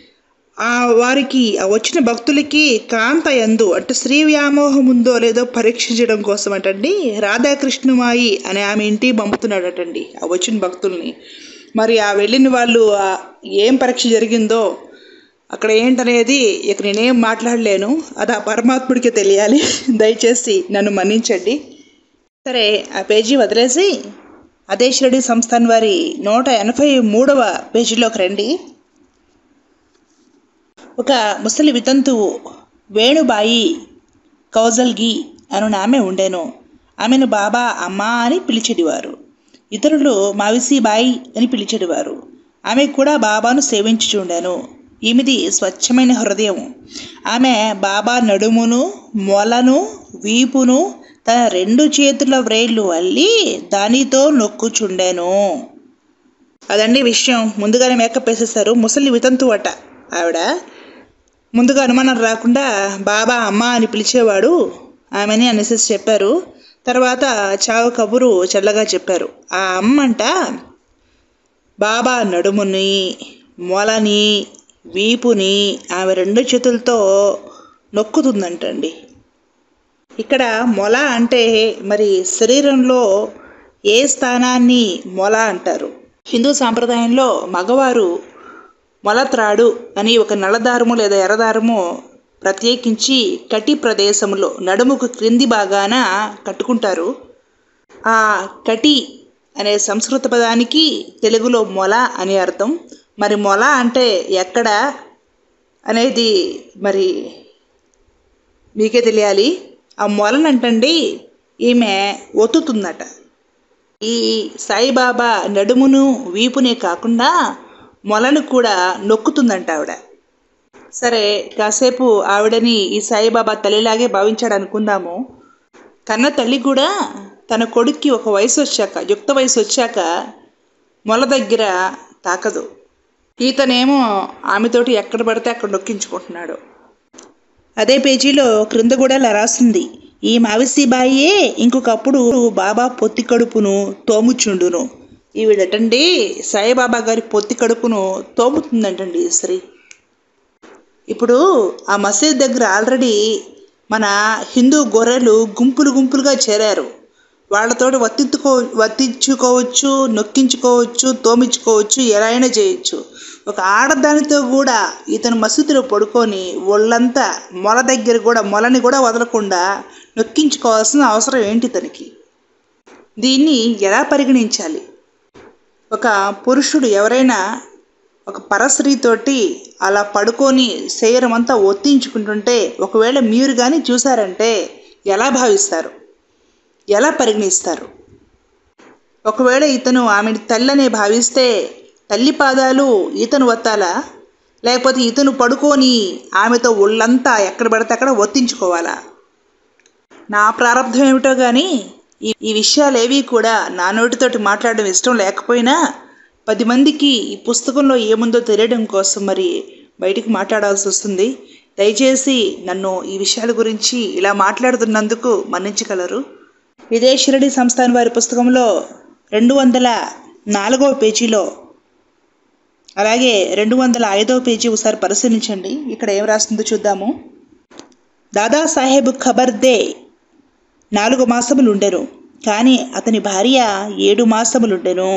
ఆ వారికి ఆ వచ్చిన భక్తులకి కాంత ఎందు అంటే స్త్రీ వ్యామోహం ఉందో లేదో పరీక్షించడం కోసం అంటండి రాధాకృష్ణమాయి అనే ఆమె ఇంటికి పంపుతున్నాడటండి ఆ వచ్చిన భక్తుల్ని మరి ఆ వెళ్ళిన వాళ్ళు ఆ ఏం పరీక్ష జరిగిందో అక్కడ ఏంటనేది ఇక నేనేం మాట్లాడలేను అది ఆ పరమాత్ముడికి తెలియాలి దయచేసి నన్ను మన్నించండి సరే ఆ పేజీ వదిలేసి అదే షిరడి సంస్థాన్ వారి నూట ఎనభై మూడవ పేజీలోకి రండి ఒక ముసలి వితంతువు వేణుబాయి కౌజల్గి అను ఆమె ఉండెను ఆమెను బాబా అమ్మా అని పిలిచెడివారు ఇతరులు మావిసీబాయి అని పిలిచెడివారు ఆమె కూడా బాబాను సేవించుచుండెను ఈమెది స్వచ్ఛమైన హృదయం ఆమె బాబా నడుమును మొలను వీపును తన రెండు చేతుల వ్రేళ్ళు అల్లి దానితో నొక్కుచుండెను అదండి విషయం ముందుగానే మేకప్ వేసేసారు ముసలి వితంతు అట ఆవిడ ముందుగా అనుమానం రాకుండా బాబా అమ్మ అని పిలిచేవాడు ఆమెని అనేసి చెప్పారు తర్వాత చావు కబురు చల్లగా చెప్పారు ఆ అమ్మంట బాబా నడుముని మొలని వీపుని ఆమె రెండు చేతులతో నొక్కుతుందంటండి ఇక్కడ మొల అంటే మరి శరీరంలో ఏ స్థానాన్ని మొల అంటారు హిందూ సాంప్రదాయంలో మగవారు మొలత్రాడు అని ఒక నల్లదారము లేదా ఎర్రదారము ప్రత్యేకించి కటి ప్రదేశంలో నడుముకు క్రింది భాగాన కట్టుకుంటారు ఆ కటి అనే సంస్కృత పదానికి తెలుగులో మొల అని అర్థం మరి మొల అంటే ఎక్కడ అనేది మరి మీకే తెలియాలి ఆ మొలనంటండి ఈమె ఒత్తుతుందట ఈ సాయిబాబా నడుమును వీపునే కాకుండా మొలను కూడా నొక్కుతుందంట ఆవిడ సరే కాసేపు ఆవిడని ఈ సాయిబాబా తల్లిలాగే భావించాడు అనుకుందాము కన్న తల్లి కూడా తన కొడుక్కి ఒక వయసు వచ్చాక యుక్త వయసు వచ్చాక మొల దగ్గర తాకదు ఈతనేమో ఆమెతోటి ఎక్కడ పడితే అక్కడ నొక్కించుకుంటున్నాడు అదే పేజీలో క్రింద కూడా ఇలా రాసింది ఈ మావిసిబాయే ఇంకొకప్పుడు బాబా పొత్తి కడుపును తోముచుండును ఈవిడటండి సాయిబాబా గారి పొత్తి కడుపును తోముతుందంటండి ఈ స్త్రీ ఇప్పుడు ఆ మసీద్ దగ్గర ఆల్రెడీ మన హిందూ గొర్రెలు గుంపులు గుంపులుగా చేరారు వాళ్ళతోటి వత్తించుకో వత్తించుకోవచ్చు నొక్కించుకోవచ్చు తోమించుకోవచ్చు ఎలా అయినా చేయొచ్చు ఒక ఆడదానితో కూడా ఇతను మసీదులో పడుకొని ఒళ్ళంతా మొల దగ్గర కూడా మొలని కూడా వదలకుండా నొక్కించుకోవాల్సిన అవసరం ఏంటి ఇతనికి దీన్ని ఎలా పరిగణించాలి ఒక పురుషుడు ఎవరైనా ఒక పరస్త్రీతోటి అలా పడుకొని శరీరం అంతా ఒత్తించుకుంటుంటే ఒకవేళ మీరు కానీ చూసారంటే ఎలా భావిస్తారు ఎలా పరిగణిస్తారు ఒకవేళ ఇతను ఆమెను తల్లనే భావిస్తే తల్లి పాదాలు ఇతను వత్తాలా లేకపోతే ఇతను పడుకొని ఆమెతో ఒళ్ళంతా ఎక్కడ పడితే అక్కడ ఒత్తించుకోవాలా నా ప్రారంభం ఏమిటో కానీ ఈ ఈ విషయాలు ఏవి కూడా నా నోటితోటి మాట్లాడడం ఇష్టం లేకపోయినా పది మందికి ఈ పుస్తకంలో ఏముందో తెలియడం కోసం మరి బయటికి మాట్లాడాల్సి వస్తుంది దయచేసి నన్ను ఈ విషయాల గురించి ఇలా మాట్లాడుతున్నందుకు మన్నించగలరు ఇదే షిరడి సంస్థాన్ వారి పుస్తకంలో రెండు వందల నాలుగవ పేజీలో అలాగే రెండు వందల ఐదవ పేజీ ఒకసారి పరిశీలించండి ఇక్కడ ఏం రాస్తుందో చూద్దాము దాదాసాహెబ్ ఖబర్దే నాలుగు మాసములుండెను కానీ అతని భార్య ఏడు మాసములుండెను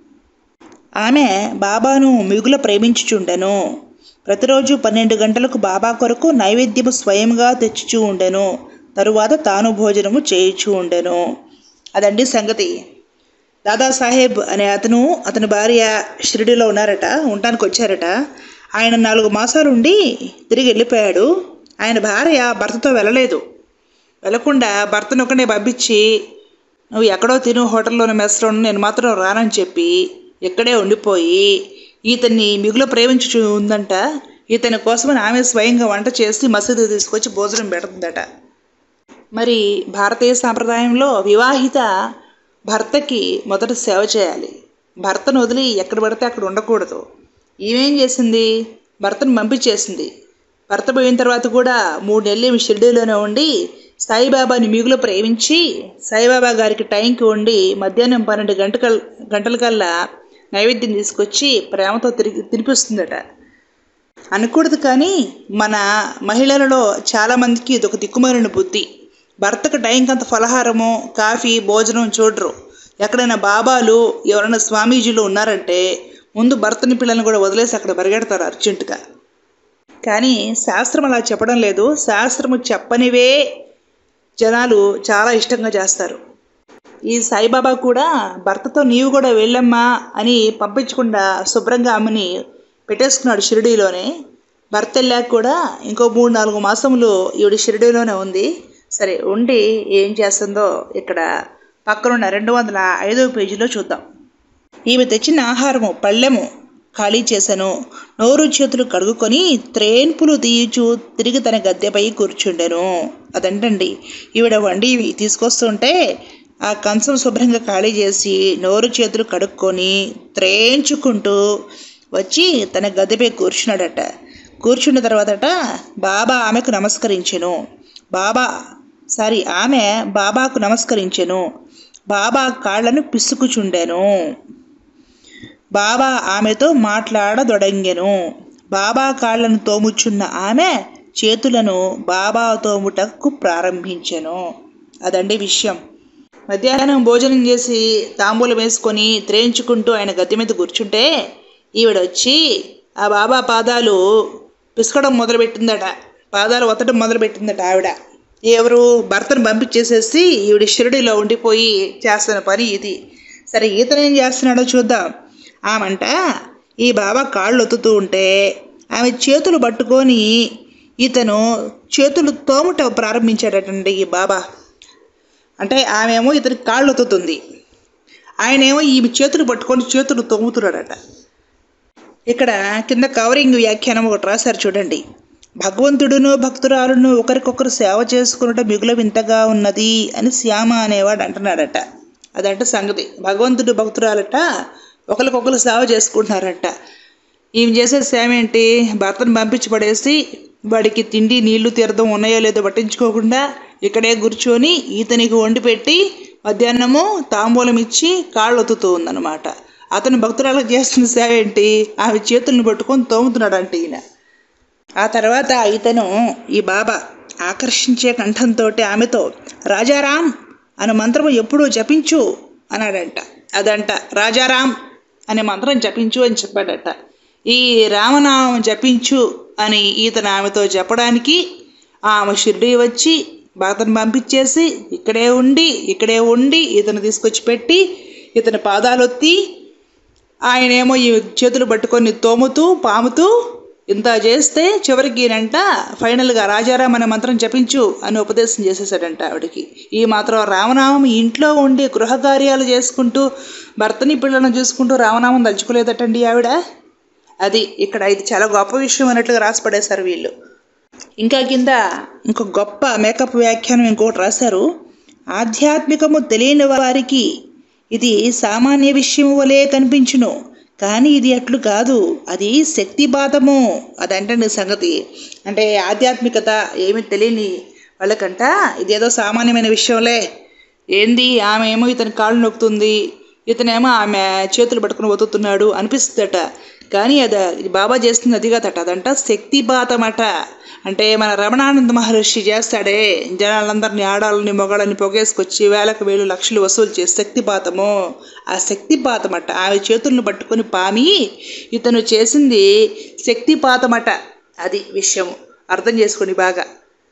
ఆమె బాబాను మిగుల ప్రేమించుచుండెను ప్రతిరోజు పన్నెండు గంటలకు బాబా కొరకు నైవేద్యము స్వయంగా తెచ్చుచూ ఉండెను తరువాత తాను భోజనము చేయుచూ ఉండెను అదండి సంగతి దాదాసాహెబ్ అనే అతను అతని భార్య షిరిడిలో ఉన్నారట ఉండటానికి వచ్చారట ఆయన నాలుగు మాసాలు ఉండి తిరిగి వెళ్ళిపోయాడు ఆయన భార్య భర్తతో వెళ్ళలేదు వెళ్లకుండా భర్తను ఒకనే పంపించి నువ్వు ఎక్కడో తిను హోటల్లోని మెస్లోను నేను మాత్రం రానని చెప్పి ఇక్కడే ఉండిపోయి ఈతన్ని మిగులు ప్రేమించు ఉందంట ఇతని కోసమని ఆమె స్వయంగా వంట చేసి మసీదు తీసుకొచ్చి భోజనం పెడుతుందట మరి భారతీయ సాంప్రదాయంలో వివాహిత భర్తకి మొదట సేవ చేయాలి భర్తను వదిలి ఎక్కడ పడితే అక్కడ ఉండకూడదు ఈమెం చేసింది భర్తను పంపించేసింది భర్త పోయిన తర్వాత కూడా మూడు నెలలు ఈమె షిరిడీలోనే ఉండి సాయిబాబాని మిగులు ప్రేమించి సాయిబాబా గారికి టైంకి ఉండి మధ్యాహ్నం పన్నెండు గంటల గంటల కల్లా నైవేద్యం తీసుకొచ్చి ప్రేమతో తిరిగి తినిపిస్తుందట అనకూడదు కానీ మన మహిళలలో చాలామందికి ఇది ఒక దిక్కుమాలిన బుద్ధి భర్తకు టైంకి అంత ఫలహారము కాఫీ భోజనం చూడరు ఎక్కడైనా బాబాలు ఎవరైనా స్వామీజీలు ఉన్నారంటే ముందు భర్తని పిల్లల్ని కూడా వదిలేసి అక్కడ పరిగెడతారు అర్జెంటుగా కానీ శాస్త్రం అలా చెప్పడం లేదు శాస్త్రము చెప్పనివే జనాలు చాలా ఇష్టంగా చేస్తారు ఈ సాయిబాబా కూడా భర్తతో నీవు కూడా వెళ్ళమ్మా అని పంపించకుండా శుభ్రంగా ఆమెని పెట్టేసుకున్నాడు షిరిడీలోనే భర్త వెళ్ళాక కూడా ఇంకో మూడు నాలుగు మాసములు ఈవిడ షిరిడీలోనే ఉంది సరే ఉండి ఏం చేస్తుందో ఇక్కడ పక్కనున్న రెండు వందల ఐదవ పేజీలో చూద్దాం ఈమె తెచ్చిన ఆహారము పళ్ళెము ఖాళీ చేశాను నోరు చేతులు కడుగుకొని త్రేన్పులు తీయుచు తిరిగి తన గద్దెపై కూర్చుండెను అదంటండి ఈవిడ వండి తీసుకొస్తుంటే ఆ కంచం శుభ్రంగా ఖాళీ చేసి నోరు చేతులు కడుక్కొని త్రేంచుకుంటూ వచ్చి తన గదిపై కూర్చున్నాడట కూర్చున్న తర్వాతట బాబా ఆమెకు నమస్కరించెను బాబా సారీ ఆమె బాబాకు నమస్కరించెను బాబా కాళ్ళను పిసుకుచుండెను బాబా ఆమెతో మాట్లాడదొడంగెను బాబా కాళ్ళను తోముచున్న ఆమె చేతులను బాబా తోముటకు ప్రారంభించెను అదండి విషయం మధ్యాహ్నం భోజనం చేసి తాంబూలం వేసుకొని త్రేయించుకుంటూ ఆయన గద్దె మీద కూర్చుంటే ఈవిడ వచ్చి ఆ బాబా పాదాలు పిసకడం మొదలుపెట్టిందట పాదాలు ఒత్తడం మొదలుపెట్టిందట ఆవిడ ఎవరు భర్తను పంపించేసేసి ఈవిడ షిరిడిలో ఉండిపోయి చేస్తున్న పని ఇది సరే ఈతను ఏం చేస్తున్నాడో చూద్దాం ఆమంట ఈ బాబా కాళ్ళు ఒత్తుతూ ఉంటే ఆమె చేతులు పట్టుకొని ఇతను చేతులు తోముట ప్రారంభించాడటండి ఈ బాబా అంటే ఆమెమో ఇతనికి కాళ్ళు ఒత్తుతుంది ఆయనేమో ఈమె చేతులు పట్టుకొని చేతులు తోముతున్నాడట ఇక్కడ కింద కవరింగ్ వ్యాఖ్యానం ఒకటి రాశారు చూడండి భగవంతుడును భక్తురాలును ఒకరికొకరు సేవ చేసుకున్నట మిగుల వింతగా ఉన్నది అని శ్యామ అనేవాడు అంటున్నాడట అదంటే సంగతి భగవంతుడు భక్తురాలట ఒకరికొకరు సేవ చేసుకుంటున్నారట ఈమె చేసే సేవ ఏంటి భర్తను పంపించి పడేసి వాడికి తిండి నీళ్లు తీర్థం ఉన్నాయో లేదో పట్టించుకోకుండా ఇక్కడే కూర్చొని ఈతనికి వండి పెట్టి మధ్యాహ్నము తాంబూలం ఇచ్చి కాళ్ళు ఒత్తుతూ ఉందన్నమాట అతను భక్తురాలకు చేస్తున్న సేవ ఏంటి ఆమె చేతులను పట్టుకొని తోముతున్నాడంట ఈయన ఆ తర్వాత ఇతను ఈ బాబా ఆకర్షించే కంఠంతో ఆమెతో రాజారాం అనే మంత్రము ఎప్పుడూ జపించు అన్నాడంట అదంట రాజారాం అనే మంత్రం జపించు అని చెప్పాడట ఈ రామనామం జపించు అని ఇతను ఆమెతో చెప్పడానికి ఆమె షిర్డీ వచ్చి భర్తను పంపించేసి ఇక్కడే ఉండి ఇక్కడే ఉండి ఇతను తీసుకొచ్చి పెట్టి ఇతని పాదాలొత్తి ఆయనేమో ఈ చేతులు పట్టుకొని తోముతూ పాముతూ ఇంత చేస్తే చివరికి ఈయనంట ఫైనల్గా రాజారాం అనే మంత్రం జపించు అని ఉపదేశం చేసేసాడంట ఆవిడకి ఈ మాత్రం రామనామం ఇంట్లో ఉండి గృహ కార్యాలు చేసుకుంటూ భర్తని పిల్లలను చూసుకుంటూ రామనామం తలుచుకోలేదటండి ఆవిడ అది ఇక్కడ ఇది చాలా గొప్ప విషయం అన్నట్లుగా రాసి పడేశారు వీళ్ళు ఇంకా కింద ఇంకో గొప్ప మేకప్ వ్యాఖ్యానం ఇంకొకటి రాశారు ఆధ్యాత్మికము తెలియని వారికి ఇది సామాన్య విషయం వలె కనిపించును కానీ ఇది అట్లు కాదు అది శక్తిపాతము అదంటే సంగతి అంటే ఆధ్యాత్మికత ఏమీ తెలియని వాళ్ళకంట ఇదేదో సామాన్యమైన విషయంలే ఏంది ఆమె ఏమో ఇతని కాళ్ళు నొక్కుతుంది ఇతనేమో ఆమె చేతులు పట్టుకుని ఒత్తుతున్నాడు అనిపిస్తుందట కానీ అది ఇది బాబా చేస్తుంది అది కాదట అదంట శక్తిపాతమట అంటే మన రమణానంద మహర్షి చేస్తాడే జనాలందరినీ ఆడాలని మొగాళ్ళని పొగేసుకొచ్చి వేలకు వేలు లక్షలు వసూలు చేసి శక్తిపాతము ఆ శక్తిపాతమట ఆమె చేతులను పట్టుకొని పామి ఇతను చేసింది శక్తిపాతమట అది విషయము అర్థం చేసుకోండి బాగా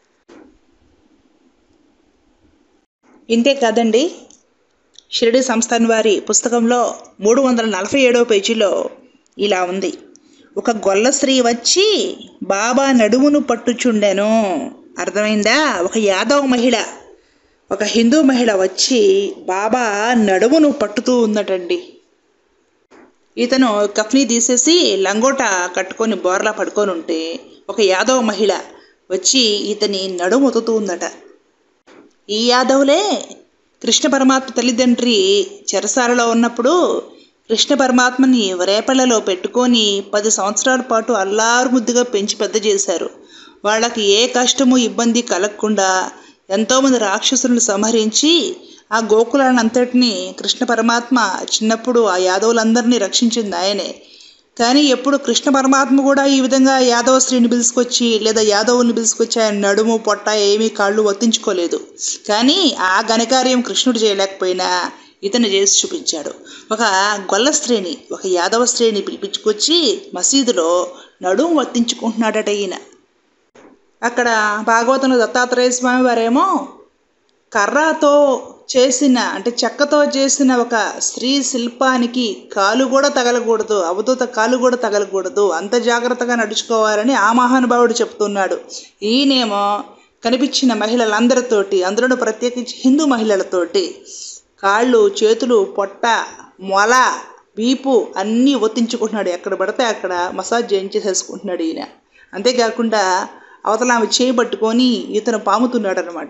ఇంతే కాదండి షిరిడి సంస్థాన్ వారి పుస్తకంలో మూడు వందల నలభై ఏడవ పేజీలో ఇలా ఉంది ఒక గొల్ల స్త్రీ వచ్చి బాబా నడుమును పట్టుచుండెను అర్థమైందా ఒక యాదవ మహిళ ఒక హిందూ మహిళ వచ్చి బాబా నడుమును పట్టుతూ ఉందటండి ఇతను కఫ్నీ తీసేసి లంగోట కట్టుకొని బోర్లా పడుకొని ఉంటే ఒక యాదవ మహిళ వచ్చి ఇతని నడుము ఒత్తుతూ ఉందట ఈ యాదవులే కృష్ణ పరమాత్మ తల్లిదండ్రి చెరసాలలో ఉన్నప్పుడు కృష్ణ పరమాత్మని రేపళ్లలో పెట్టుకొని పది సంవత్సరాల పాటు అల్లారు ముద్దుగా పెంచి పెద్ద చేశారు వాళ్ళకి ఏ కష్టము ఇబ్బంది కలగకుండా ఎంతోమంది రాక్షసులను సంహరించి ఆ గోకులాన్ని అంతటినీ కృష్ణ పరమాత్మ చిన్నప్పుడు ఆ యాదవులందరినీ రక్షించింది ఆయనే కానీ ఎప్పుడు కృష్ణ పరమాత్మ కూడా ఈ విధంగా యాదవ స్త్రీని పిలుచుకొచ్చి లేదా యాదవుల్ని పిలుచుకొచ్చి ఆయన నడుము పొట్ట ఏమీ కాళ్ళు ఒత్తించుకోలేదు కానీ ఆ ఘనకార్యం కృష్ణుడు చేయలేకపోయినా ఇతను చేసి చూపించాడు ఒక గొల్ల స్త్రీని ఒక యాదవ స్త్రీని పిలిపించుకొచ్చి మసీదులో నడుము వర్తించుకుంటున్నాడట ఈయన అక్కడ భాగవతంలో దత్తాత్రేయ స్వామి వారేమో కర్రతో చేసిన అంటే చెక్కతో చేసిన ఒక స్త్రీ శిల్పానికి కాలు కూడా తగలకూడదు అవధూత కాలు కూడా తగలకూడదు అంత జాగ్రత్తగా నడుచుకోవాలని ఆ మహానుభావుడు చెప్తున్నాడు ఈయనేమో కనిపించిన మహిళలందరితోటి అందులో ప్రత్యేకించి హిందూ మహిళలతోటి కాళ్ళు చేతులు పొట్ట మొల వీపు అన్నీ ఒత్తించుకుంటున్నాడు ఎక్కడ పడితే అక్కడ మసాజ్ చేయించేసేసుకుంటున్నాడు ఈయన అంతేకాకుండా అవతల ఆమె చేయి పట్టుకొని ఇతను పాముతున్నాడు అనమాట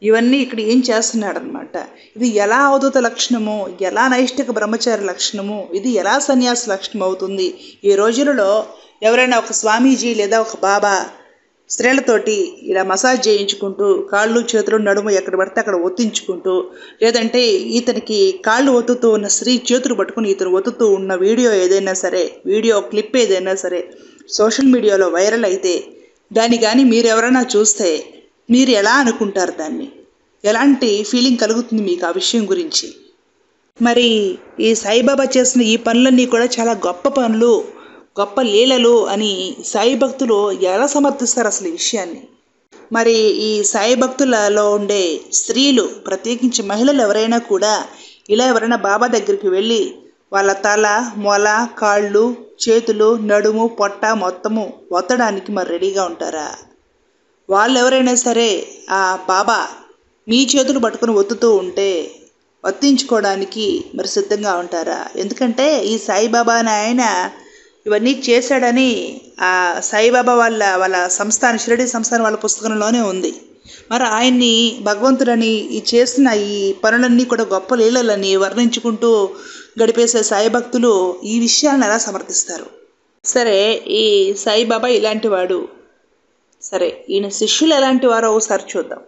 ఇవన్నీ ఇక్కడ ఏం చేస్తున్నాడు అనమాట ఇది ఎలా అవధూత లక్షణము ఎలా నైష్టిక బ్రహ్మచారి లక్షణము ఇది ఎలా సన్యాస లక్షణం అవుతుంది ఈ రోజులలో ఎవరైనా ఒక స్వామీజీ లేదా ఒక బాబా స్త్రీలతోటి ఇలా మసాజ్ చేయించుకుంటూ కాళ్ళు చేతులు నడుము ఎక్కడ పడితే అక్కడ ఒత్తించుకుంటూ లేదంటే ఇతనికి కాళ్ళు ఒత్తుతూ ఉన్న స్త్రీ చేతులు పట్టుకుని ఇతను ఒత్తుతూ ఉన్న వీడియో ఏదైనా సరే వీడియో క్లిప్ ఏదైనా సరే సోషల్ మీడియాలో వైరల్ అయితే దాన్ని కానీ మీరు ఎవరైనా చూస్తే మీరు ఎలా అనుకుంటారు దాన్ని ఎలాంటి ఫీలింగ్ కలుగుతుంది మీకు ఆ విషయం గురించి మరి ఈ సాయిబాబా చేసిన ఈ పనులన్నీ కూడా చాలా గొప్ప పనులు గొప్ప లీలలు అని సాయి భక్తులు ఎలా సమర్థిస్తారు అసలు ఈ విషయాన్ని మరి ఈ సాయి భక్తులలో ఉండే స్త్రీలు ప్రత్యేకించి మహిళలు ఎవరైనా కూడా ఇలా ఎవరైనా బాబా దగ్గరికి వెళ్ళి వాళ్ళ తల మొల కాళ్ళు చేతులు నడుము పొట్ట మొత్తము ఒత్తడానికి మరి రెడీగా ఉంటారా వాళ్ళు ఎవరైనా సరే ఆ బాబా మీ చేతులు పట్టుకుని ఒత్తుతూ ఉంటే వర్తించుకోవడానికి మరి సిద్ధంగా ఉంటారా ఎందుకంటే ఈ సాయిబాబా అని ఆయన ఇవన్నీ చేశాడని ఆ సాయిబాబా వాళ్ళ వాళ్ళ సంస్థాన షిరడి సంస్థాన వాళ్ళ పుస్తకంలోనే ఉంది మరి ఆయన్ని భగవంతుడని ఈ చేసిన ఈ పనులన్నీ కూడా గొప్ప లీలలని వర్ణించుకుంటూ గడిపేసే సాయి భక్తులు ఈ విషయాలను ఎలా సమర్థిస్తారు సరే ఈ సాయిబాబా ఇలాంటి వాడు సరే ఈయన శిష్యులు ఎలాంటి వారో ఒకసారి చూద్దాం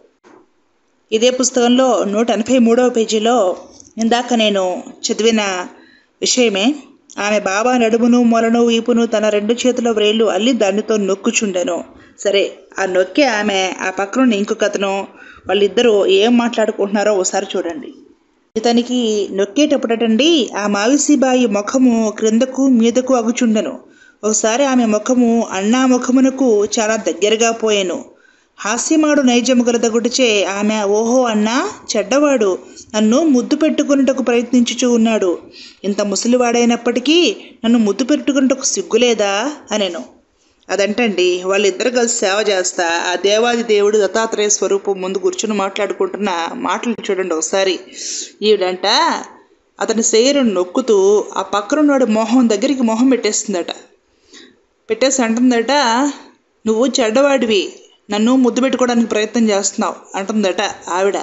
ఇదే పుస్తకంలో నూట ఎనభై మూడవ పేజీలో ఇందాక నేను చదివిన విషయమే ఆమె బాబా నడుమును మొలను వీపును తన రెండు చేతుల వ్రేళ్ళు అల్లి దానితో నొక్కుచుండెను సరే ఆ నొక్కే ఆమె ఆ పక్కన ఇంకొక అతను వాళ్ళిద్దరూ ఏం మాట్లాడుకుంటున్నారో ఒకసారి చూడండి ఇతనికి నొక్కేటప్పుడటండి ఆ మావిసిబాయి ముఖము క్రిందకు మీదకు అగుచుండెను ఒకసారి ఆమె ముఖము అన్నా ముఖమునకు చాలా దగ్గరగా పోయాను హాస్యమాడు నైజము గలదగుడిచే ఆమె ఓహో అన్నా చెడ్డవాడు నన్ను ముద్దు పెట్టుకున్నటకు ప్రయత్నించుచూ ఉన్నాడు ఇంత ముసలివాడైనప్పటికీ నన్ను ముద్దు పెట్టుకున్నటకు సిగ్గులేదా అనేను అదంటండి వాళ్ళిద్దరు కలిసి సేవ చేస్తా ఆ దేవాది దేవుడు దత్తాత్రేయ స్వరూపం ముందు కూర్చుని మాట్లాడుకుంటున్న మాటలు చూడండి ఒకసారి ఈవిడంట అతని శరీరం నొక్కుతూ ఆ పక్కనున్నాడు మొహం దగ్గరికి మొహం పెట్టేస్తుందట పెట్టేసి అంటుందట నువ్వు చెడ్డవాడివి నన్ను ముద్దు పెట్టుకోవడానికి ప్రయత్నం చేస్తున్నావు అంటుందట ఆవిడ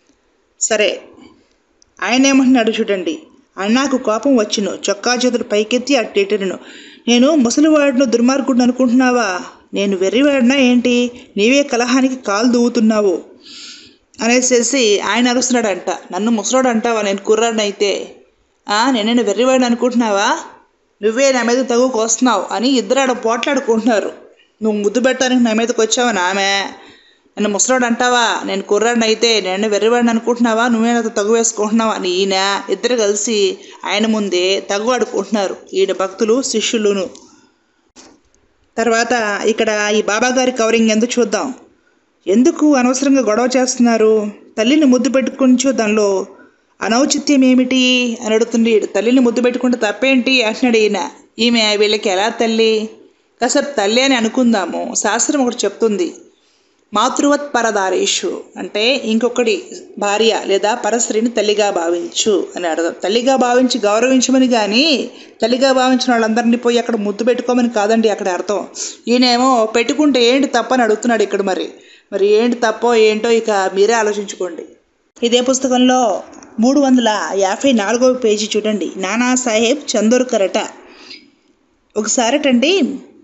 సరే ఆయన ఏమంటున్నాడు చూడండి అన్నాకు కోపం వచ్చును చొక్కా చేతులు పైకెత్తి అట్టేటను నేను ముసలివాడును దుర్మార్గుడు అనుకుంటున్నావా నేను వెర్రివాడినా ఏంటి నీవే కలహానికి కాలు దూవుతున్నావు అనేసేసి ఆయన అరుస్తున్నాడంట నన్ను ముసలాడు అంటావా నేను కుర్రాడినైతే నేనైనా వెర్రివాడిని అనుకుంటున్నావా నువ్వే నా మీద తగుకు వస్తున్నావు అని ఇద్దరు ఆడ పోట్లాడుకుంటున్నారు నువ్వు ముద్దు పెట్టడానికి నా మీదకి వచ్చావని ఆమె నన్ను ముసలాడు అంటావా నేను కుర్రాడిని అయితే నేను వెర్రివాడిని అనుకుంటున్నావా నువ్వే నాతో తగు వేసుకుంటున్నావా అని ఈయన ఇద్దరు కలిసి ఆయన ముందే తగు ఆడుకుంటున్నారు ఈయన భక్తులు శిష్యులును తర్వాత ఇక్కడ ఈ బాబా గారి కవరింగ్ ఎందుకు చూద్దాం ఎందుకు అనవసరంగా గొడవ చేస్తున్నారు తల్లిని ముద్దు పెట్టుకుంటూ దానిలో అనౌచిత్యం ఏమిటి అని అడుగుతుంది తల్లిని ముద్దు పెట్టుకుంటే తప్పేంటి అంటున్నాడు ఈయన ఈమె వీళ్ళకి ఎలా తల్లి కాసేపు తల్లి అని అనుకుందాము శాస్త్రం ఒకటి చెప్తుంది మాతృవత్ పరదారేషు అంటే ఇంకొకటి భార్య లేదా పరస్త్రీని తల్లిగా భావించు అని అర్థం తల్లిగా భావించి గౌరవించమని కానీ తల్లిగా భావించిన వాళ్ళందరినీ పోయి అక్కడ ముద్దు పెట్టుకోమని కాదండి అక్కడ అర్థం ఈయనేమో పెట్టుకుంటే ఏంటి తప్పని అడుగుతున్నాడు ఇక్కడ మరి మరి ఏంటి తప్పో ఏంటో ఇక మీరే ఆలోచించుకోండి ఇదే పుస్తకంలో మూడు వందల యాభై నాలుగవ పేజీ చూడండి నానా సాహెబ్ చందోర్కరట ఒకసారటండి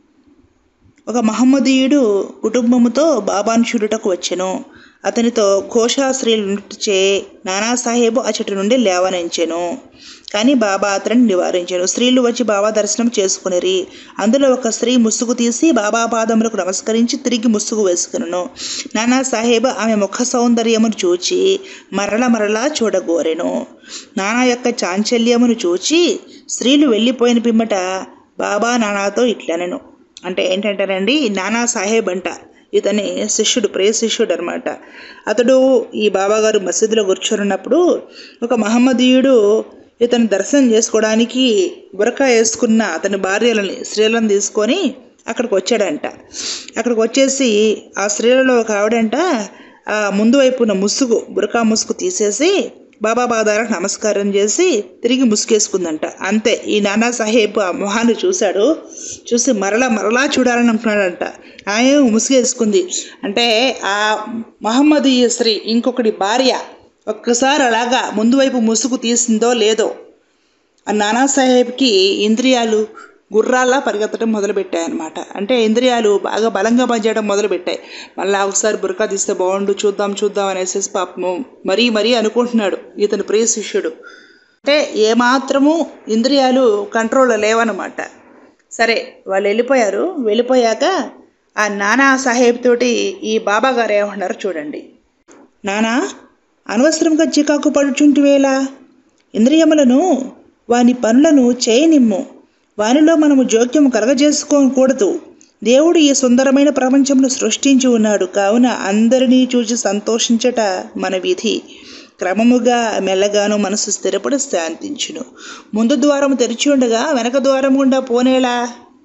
ఒక మహమ్మదీయుడు కుటుంబముతో బాబాను చూడుటకు వచ్చెను అతనితో ఘోషాశ్రీలు నృత్యచే నానాసాహెబు అచటి నుండి లేవనించెను కానీ బాబా అతనిని నివారించాను స్త్రీలు వచ్చి బాబా దర్శనం చేసుకునిరి అందులో ఒక స్త్రీ ముసుగు తీసి బాబా పాదములకు నమస్కరించి తిరిగి ముసుగు వేసుకును నానా సాహెబ్ ఆమె ముఖ సౌందర్యమును చూచి మరల మరలా చూడగోరెను నానా యొక్క చాంచల్యమును చూచి స్త్రీలు వెళ్ళిపోయిన పిమ్మట బాబా నానాతో ఇట్లనెను అంటే ఏంటంటారండి నానా సాహెబ్ అంట ఇతని శిష్యుడు ప్రియ శిష్యుడు అనమాట అతడు ఈ బాబాగారు మసీదులో కూర్చొనున్నప్పుడు ఒక మహమ్మదీయుడు ఇతను దర్శనం చేసుకోవడానికి బురకా వేసుకున్న అతని భార్యలని స్త్రీలను తీసుకొని అక్కడికి వచ్చాడంట అక్కడికి వచ్చేసి ఆ స్త్రీలలో ఒక ఆవిడంట ఆ ముందు వైపున ముసుగు బురకా ముసుగు తీసేసి బాబా పాదాలకు నమస్కారం చేసి తిరిగి ముసుగేసుకుందంట అంతే ఈ నానా సాహెబ్ ఆ మొహాన్ని చూశాడు చూసి మరలా మరలా చూడాలని అనుకున్నాడంట ఆయన ముసుగేసుకుంది అంటే ఆ మహమ్మదీయ స్త్రీ ఇంకొకటి భార్య ఒక్కసారి అలాగా ముందు వైపు ముసుగు తీసిందో లేదో ఆ నానాసాహెబ్కి ఇంద్రియాలు గుర్రాల్లా పరిగెత్తడం మొదలుపెట్టాయన్నమాట అంటే ఇంద్రియాలు బాగా బలంగా పనిచేయడం మొదలుపెట్టాయి మళ్ళీ ఒకసారి బురకా తీస్తే బాగుండు చూద్దాం చూద్దాం అనేసి పాపము మరీ మరీ అనుకుంటున్నాడు ఇతను ప్రియ శిష్యుడు అంటే ఏమాత్రము ఇంద్రియాలు కంట్రోల్లో లేవన్నమాట సరే వాళ్ళు వెళ్ళిపోయారు వెళ్ళిపోయాక ఆ నానా సాహెబ్ తోటి ఈ బాబా గారు ఏమంటున్నారు చూడండి నానా అనవసరంగా చికాకు పడుచుంటివేలా ఇంద్రియములను వాని పనులను చేయనిమ్ము వానిలో మనము జోక్యము కలగజేసుకోకూడదు దేవుడు ఈ సుందరమైన ప్రపంచమును సృష్టించి ఉన్నాడు కావున అందరినీ చూసి సంతోషించట మన విధి క్రమముగా మెల్లగాను మనసు స్థిరపడి శాంతించును ముందు ద్వారం తెరిచి ఉండగా వెనక ద్వారం గుండా పోనేలా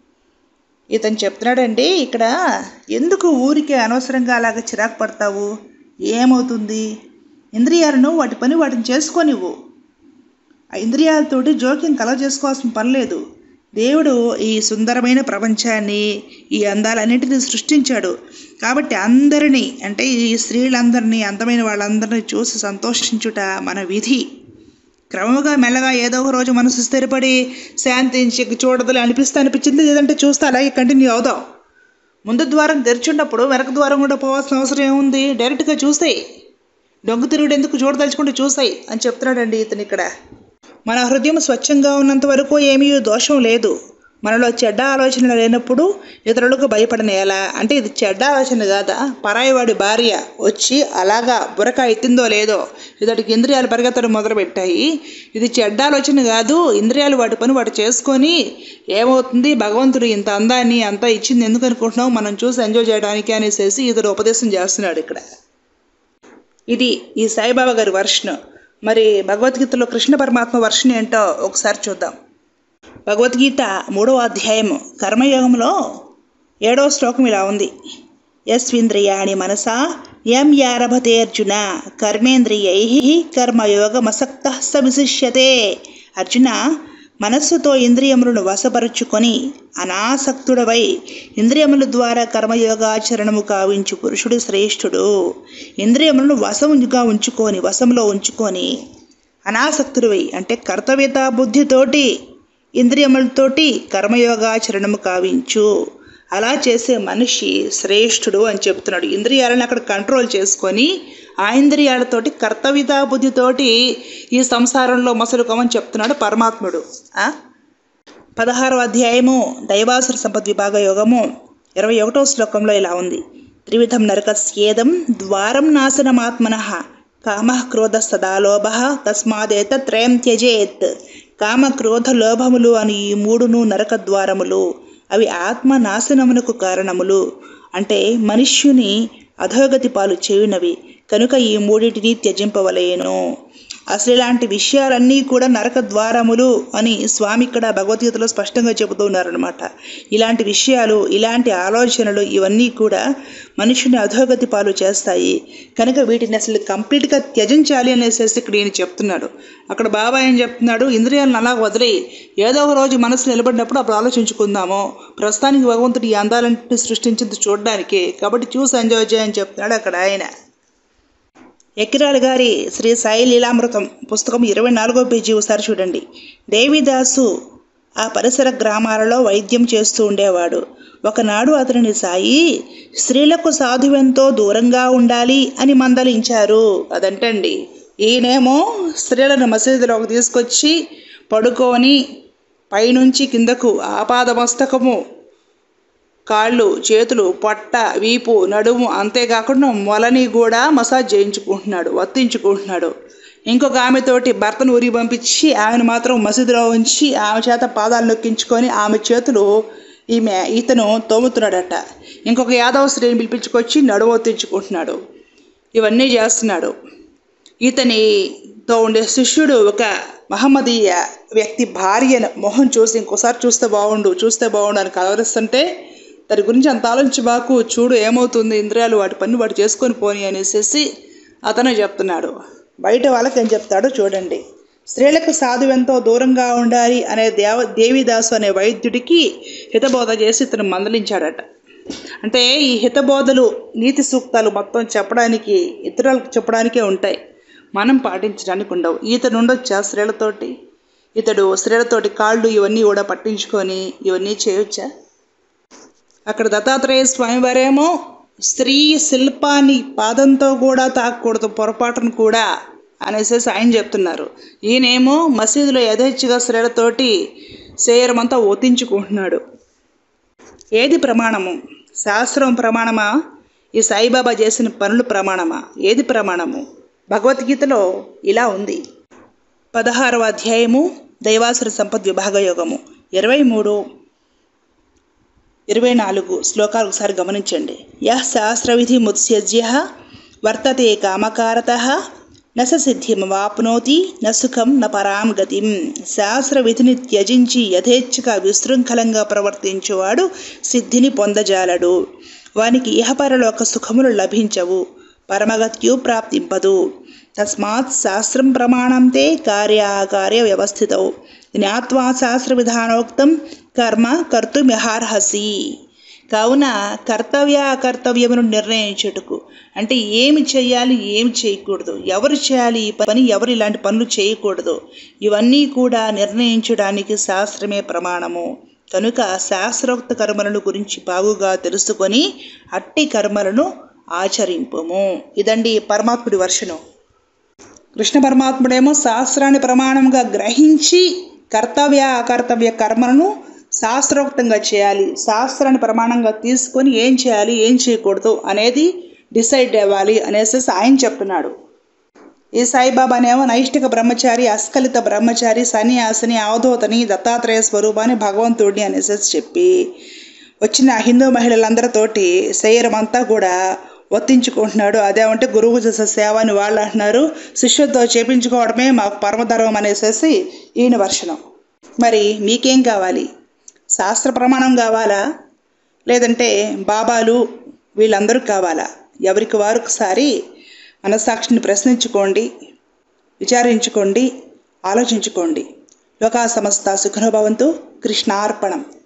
ఇతను చెప్తున్నాడండి ఇక్కడ ఎందుకు ఊరికి అనవసరంగా అలాగ చిరాకు పడతావు ఏమవుతుంది ఇంద్రియాలను వాటి పని వాటిని చేసుకోనివ్వు ఆ ఇంద్రియాలతోటి జోక్యం కలగ చేసుకోవాల్సిన పని లేదు దేవుడు ఈ సుందరమైన ప్రపంచాన్ని ఈ అందాలన్నింటినీ సృష్టించాడు కాబట్టి అందరినీ అంటే ఈ స్త్రీలందరినీ అందమైన వాళ్ళందరినీ చూసి సంతోషించుట మన విధి క్రమముగా మెల్లగా ఏదో ఒక రోజు మనసు స్థిరపడి శాంతించి చూడదులు అనిపిస్తే అనిపించింది లేదంటే చూస్తే అలాగే కంటిన్యూ అవుదాం ముందు ద్వారం తెరిచున్నప్పుడు వెనక ద్వారం కూడా పోవాల్సిన అవసరం ఏముంది డైరెక్ట్గా చూస్తాయి దొంగ తిరుగుడు ఎందుకు చూడదలుచుకుంటే చూస్తాయి అని చెప్తున్నాడండి ఇతను ఇక్కడ మన హృదయం స్వచ్ఛంగా ఉన్నంత వరకు ఏమీ దోషం లేదు మనలో చెడ్డ ఆలోచనలు లేనప్పుడు ఇతరులకు భయపడనేలా అంటే ఇది చెడ్డ ఆలోచన కాదా పరాయివాడి భార్య వచ్చి అలాగా బురక ఎత్తిందో లేదో ఇతడికి ఇంద్రియాలు పరిగెత్తడం మొదలుపెట్టాయి ఇది చెడ్డ ఆలోచన కాదు ఇంద్రియాలు వాటి పని వాటి చేసుకొని ఏమవుతుంది భగవంతుడు ఇంత అందాన్ని అంతా ఇచ్చింది ఎందుకు అనుకుంటున్నావు మనం చూసి ఎంజాయ్ చేయడానికి అనేసి ఇతడు ఉపదేశం చేస్తున్నాడు ఇక్కడ ఇది ఈ సాయిబాబా గారి వర్షన్ మరి భగవద్గీతలో కృష్ణ పరమాత్మ వర్షన్ ఏంటో ఒకసారి చూద్దాం భగవద్గీత మూడవ అధ్యాయము కర్మయోగంలో ఏడవ శ్లోకం ఇలా ఉంది యస్వింద్రియాణి మనసా యం యారభతే అర్జున కర్మేంద్రియై కర్మయోగమసక్త స విశిష్యతే అర్జున మనస్సుతో ఇంద్రియములను వశపరుచుకొని అనాసక్తుడవై ఇంద్రియముల ద్వారా కర్మయోగాచరణము కావించు పురుషుడు శ్రేష్ఠుడు ఇంద్రియములను వశముగా ఉంచుకొని వశంలో ఉంచుకొని అనాసక్తుడివై అంటే కర్తవ్యత బుద్ధితోటి ఇంద్రియములతోటి కర్మయోగాచరణము కావించు అలా చేసే మనిషి శ్రేష్ఠుడు అని చెప్తున్నాడు ఇంద్రియాలను అక్కడ కంట్రోల్ చేసుకొని ఆ ఇంద్రియాలతోటి కర్తవ్యత బుద్ధితోటి ఈ సంసారంలో మసలుకోమని చెప్తున్నాడు పరమాత్ముడు ఆ? పదహారవ అధ్యాయము దైవాసుర సంపద్ విభాగ యోగము ఇరవై ఒకటో శ్లోకంలో ఇలా ఉంది త్రివిధం నరకస్యేదం ద్వారం నాశనమాత్మన కామ క్రోధ సదా లోభ తస్మాదేత త్రయం త్యజేత్ కామ క్రోధ లోభములు అని ఈ మూడును నరక ద్వారములు అవి ఆత్మ నాశనమునకు కారణములు అంటే మనుష్యుని అధోగతి పాలు చేయునవి కనుక ఈ మూడింటిని త్యజింపవలేను అసలు ఇలాంటి విషయాలన్నీ కూడా నరక ద్వారములు అని స్వామి ఇక్కడ భగవద్గీతలో స్పష్టంగా చెబుతూ ఉన్నారనమాట ఇలాంటి విషయాలు ఇలాంటి ఆలోచనలు ఇవన్నీ కూడా మనుషుని అధోగతి పాలు చేస్తాయి కనుక వీటిని అసలు కంప్లీట్గా త్యజించాలి అనేసి ఇక్కడ ఈయన చెప్తున్నాడు అక్కడ బాబా ఏం చెప్తున్నాడు ఇంద్రియాలను అలా వదిలి ఏదో ఒక రోజు మనసు నిలబడినప్పుడు అప్పుడు ఆలోచించుకుందాము ప్రస్తుతానికి భగవంతుడు ఈ అందాలన్నింటినీ సృష్టించింది చూడడానికి కాబట్టి చూసి ఎంజాయ్ చేయని చెప్తున్నాడు అక్కడ ఆయన ఎకిరాల గారి శ్రీ సాయి లీలామృతం పుస్తకం ఇరవై నాలుగో పేజీ ఒకసారి చూడండి దేవిదాసు ఆ పరిసర గ్రామాలలో వైద్యం చేస్తూ ఉండేవాడు ఒకనాడు అతనిని సాయి స్త్రీలకు సాధువెంతో దూరంగా ఉండాలి అని మందలించారు అదంటండి ఈయనేమో స్త్రీలను మసీదులోకి తీసుకొచ్చి పడుకొని పైనుంచి కిందకు ఆపాదమస్తకము కాళ్ళు చేతులు పొట్ట వీపు నడుము అంతేకాకుండా మొలని కూడా మసాజ్ చేయించుకుంటున్నాడు వత్తించుకుంటున్నాడు ఇంకొక ఆమెతోటి భర్తను ఊరికి పంపించి ఆమెను మాత్రం మసీదులో ఉంచి ఆమె చేత పాదాలు నొక్కించుకొని ఆమె చేతులు ఈమె ఇతను తోముతున్నాడట ఇంకొక యాదవ స్త్రీని పిలిపించుకొచ్చి నడుము వత్తించుకుంటున్నాడు ఇవన్నీ చేస్తున్నాడు ఇతనితో ఉండే శిష్యుడు ఒక మహమ్మదీయ వ్యక్తి భార్యను మొహం చూసి ఇంకోసారి చూస్తే బాగుండు చూస్తే బాగుండు అని కలవరిస్తుంటే దాని గురించి అంత ఆలోచించి బాకు చూడు ఏమవుతుంది ఇంద్రియాలు వాటి పని వాటి చేసుకొని పోని అనేసి అతను చెప్తున్నాడు బయట వాళ్ళకి ఏం చెప్తాడో చూడండి స్త్రీలకు సాధువెంతో దూరంగా ఉండాలి అనే దేవ దేవిదాసు అనే వైద్యుడికి హితబోధ చేసి ఇతను మందలించాడట అంటే ఈ హితబోధలు నీతి సూక్తాలు మొత్తం చెప్పడానికి ఇతరులకు చెప్పడానికే ఉంటాయి మనం పాటించడానికి ఉండవు ఈతను ఉండొచ్చా స్త్రీలతోటి ఇతడు స్త్రీలతోటి కాళ్ళు ఇవన్నీ కూడా పట్టించుకొని ఇవన్నీ చేయొచ్చా అక్కడ దత్తాత్రేయ స్వామి వారేమో స్త్రీ శిల్పాన్ని పాదంతో కూడా తాకూడదు పొరపాటును కూడా అనేసి ఆయన చెప్తున్నారు ఈయనేమో మసీదులో యథేచ్ఛగా స్త్రీలతోటి శరీరమంతా ఒత్తించుకుంటున్నాడు ఏది ప్రమాణము శాస్త్రం ప్రమాణమా ఈ సాయిబాబా చేసిన పనులు ప్రమాణమా ఏది ప్రమాణము భగవద్గీతలో ఇలా ఉంది పదహారవ అధ్యాయము దైవాసుర సంపద్ విభాగ యోగము ఇరవై మూడు ఇరవై నాలుగు శ్లోకాలు ఒకసారి గమనించండి యః శాస్త్రవిధి ముత్స్యజ్య వర్తతే కామకారత నస సిద్ధిమవాప్నోతి న సుఖం న పరాం గతిం శాస్త్రవిధిని త్యజించి యథేచ్ఛగా విశృంఖలంగా ప్రవర్తించువాడు సిద్ధిని పొందజాలడు వానికి ఇహపరలోక సుఖములు లభించవు పరమగత్యు ప్రాప్తింపదు తస్మాత్ శాస్త్రం ప్రమాణం తే కార్యాకార్య వ్యవస్థితౌ జ్ఞాత్వా శాస్త్ర విధానోక్తం కర్మ కర్తుమిహార్హసి కావున కర్తవ్య అకర్తవ్యమును నిర్ణయించుటకు అంటే ఏమి చేయాలి ఏమి చేయకూడదు ఎవరు చేయాలి ఈ పని ఎవరు ఇలాంటి పనులు చేయకూడదు ఇవన్నీ కూడా నిర్ణయించడానికి శాస్త్రమే ప్రమాణము కనుక శాస్త్రోక్త కర్మలను గురించి బాగుగా తెలుసుకొని అట్టి కర్మలను ఆచరింపము ఇదండి పరమాత్ముడి వర్షను కృష్ణ పరమాత్ముడేమో శాస్త్రాన్ని ప్రమాణంగా గ్రహించి కర్తవ్య అకర్తవ్య కర్మలను శాస్త్రోక్తంగా చేయాలి శాస్త్రాన్ని ప్రమాణంగా తీసుకొని ఏం చేయాలి ఏం చేయకూడదు అనేది డిసైడ్ అవ్వాలి అనేసి ఆయన చెప్తున్నాడు ఈ సాయిబాబానేమో నైష్టిక బ్రహ్మచారి అస్కలిత బ్రహ్మచారి సన్యాసిని అవధూతని దత్తాత్రేయ స్వరూపాన్ని భగవంతుడిని అనేసి చెప్పి వచ్చిన హిందూ మహిళలందరితోటి శరీరం అంతా కూడా ఒత్తించుకుంటున్నాడు అదేమంటే గురువు చేసే సేవ అని వాళ్ళు అంటున్నారు శిష్యులతో చేపించుకోవడమే మాకు పరమధర్మం అనేసేసి ఈయన వర్షణం మరి మీకేం కావాలి శాస్త్ర ప్రమాణం కావాలా లేదంటే బాబాలు వీళ్ళందరూ కావాలా ఎవరికి వారు ఒకసారి మనస్సాక్షిని ప్రశ్నించుకోండి విచారించుకోండి ఆలోచించుకోండి లోకా సమస్త సుఖనుభవంతు కృష్ణార్పణం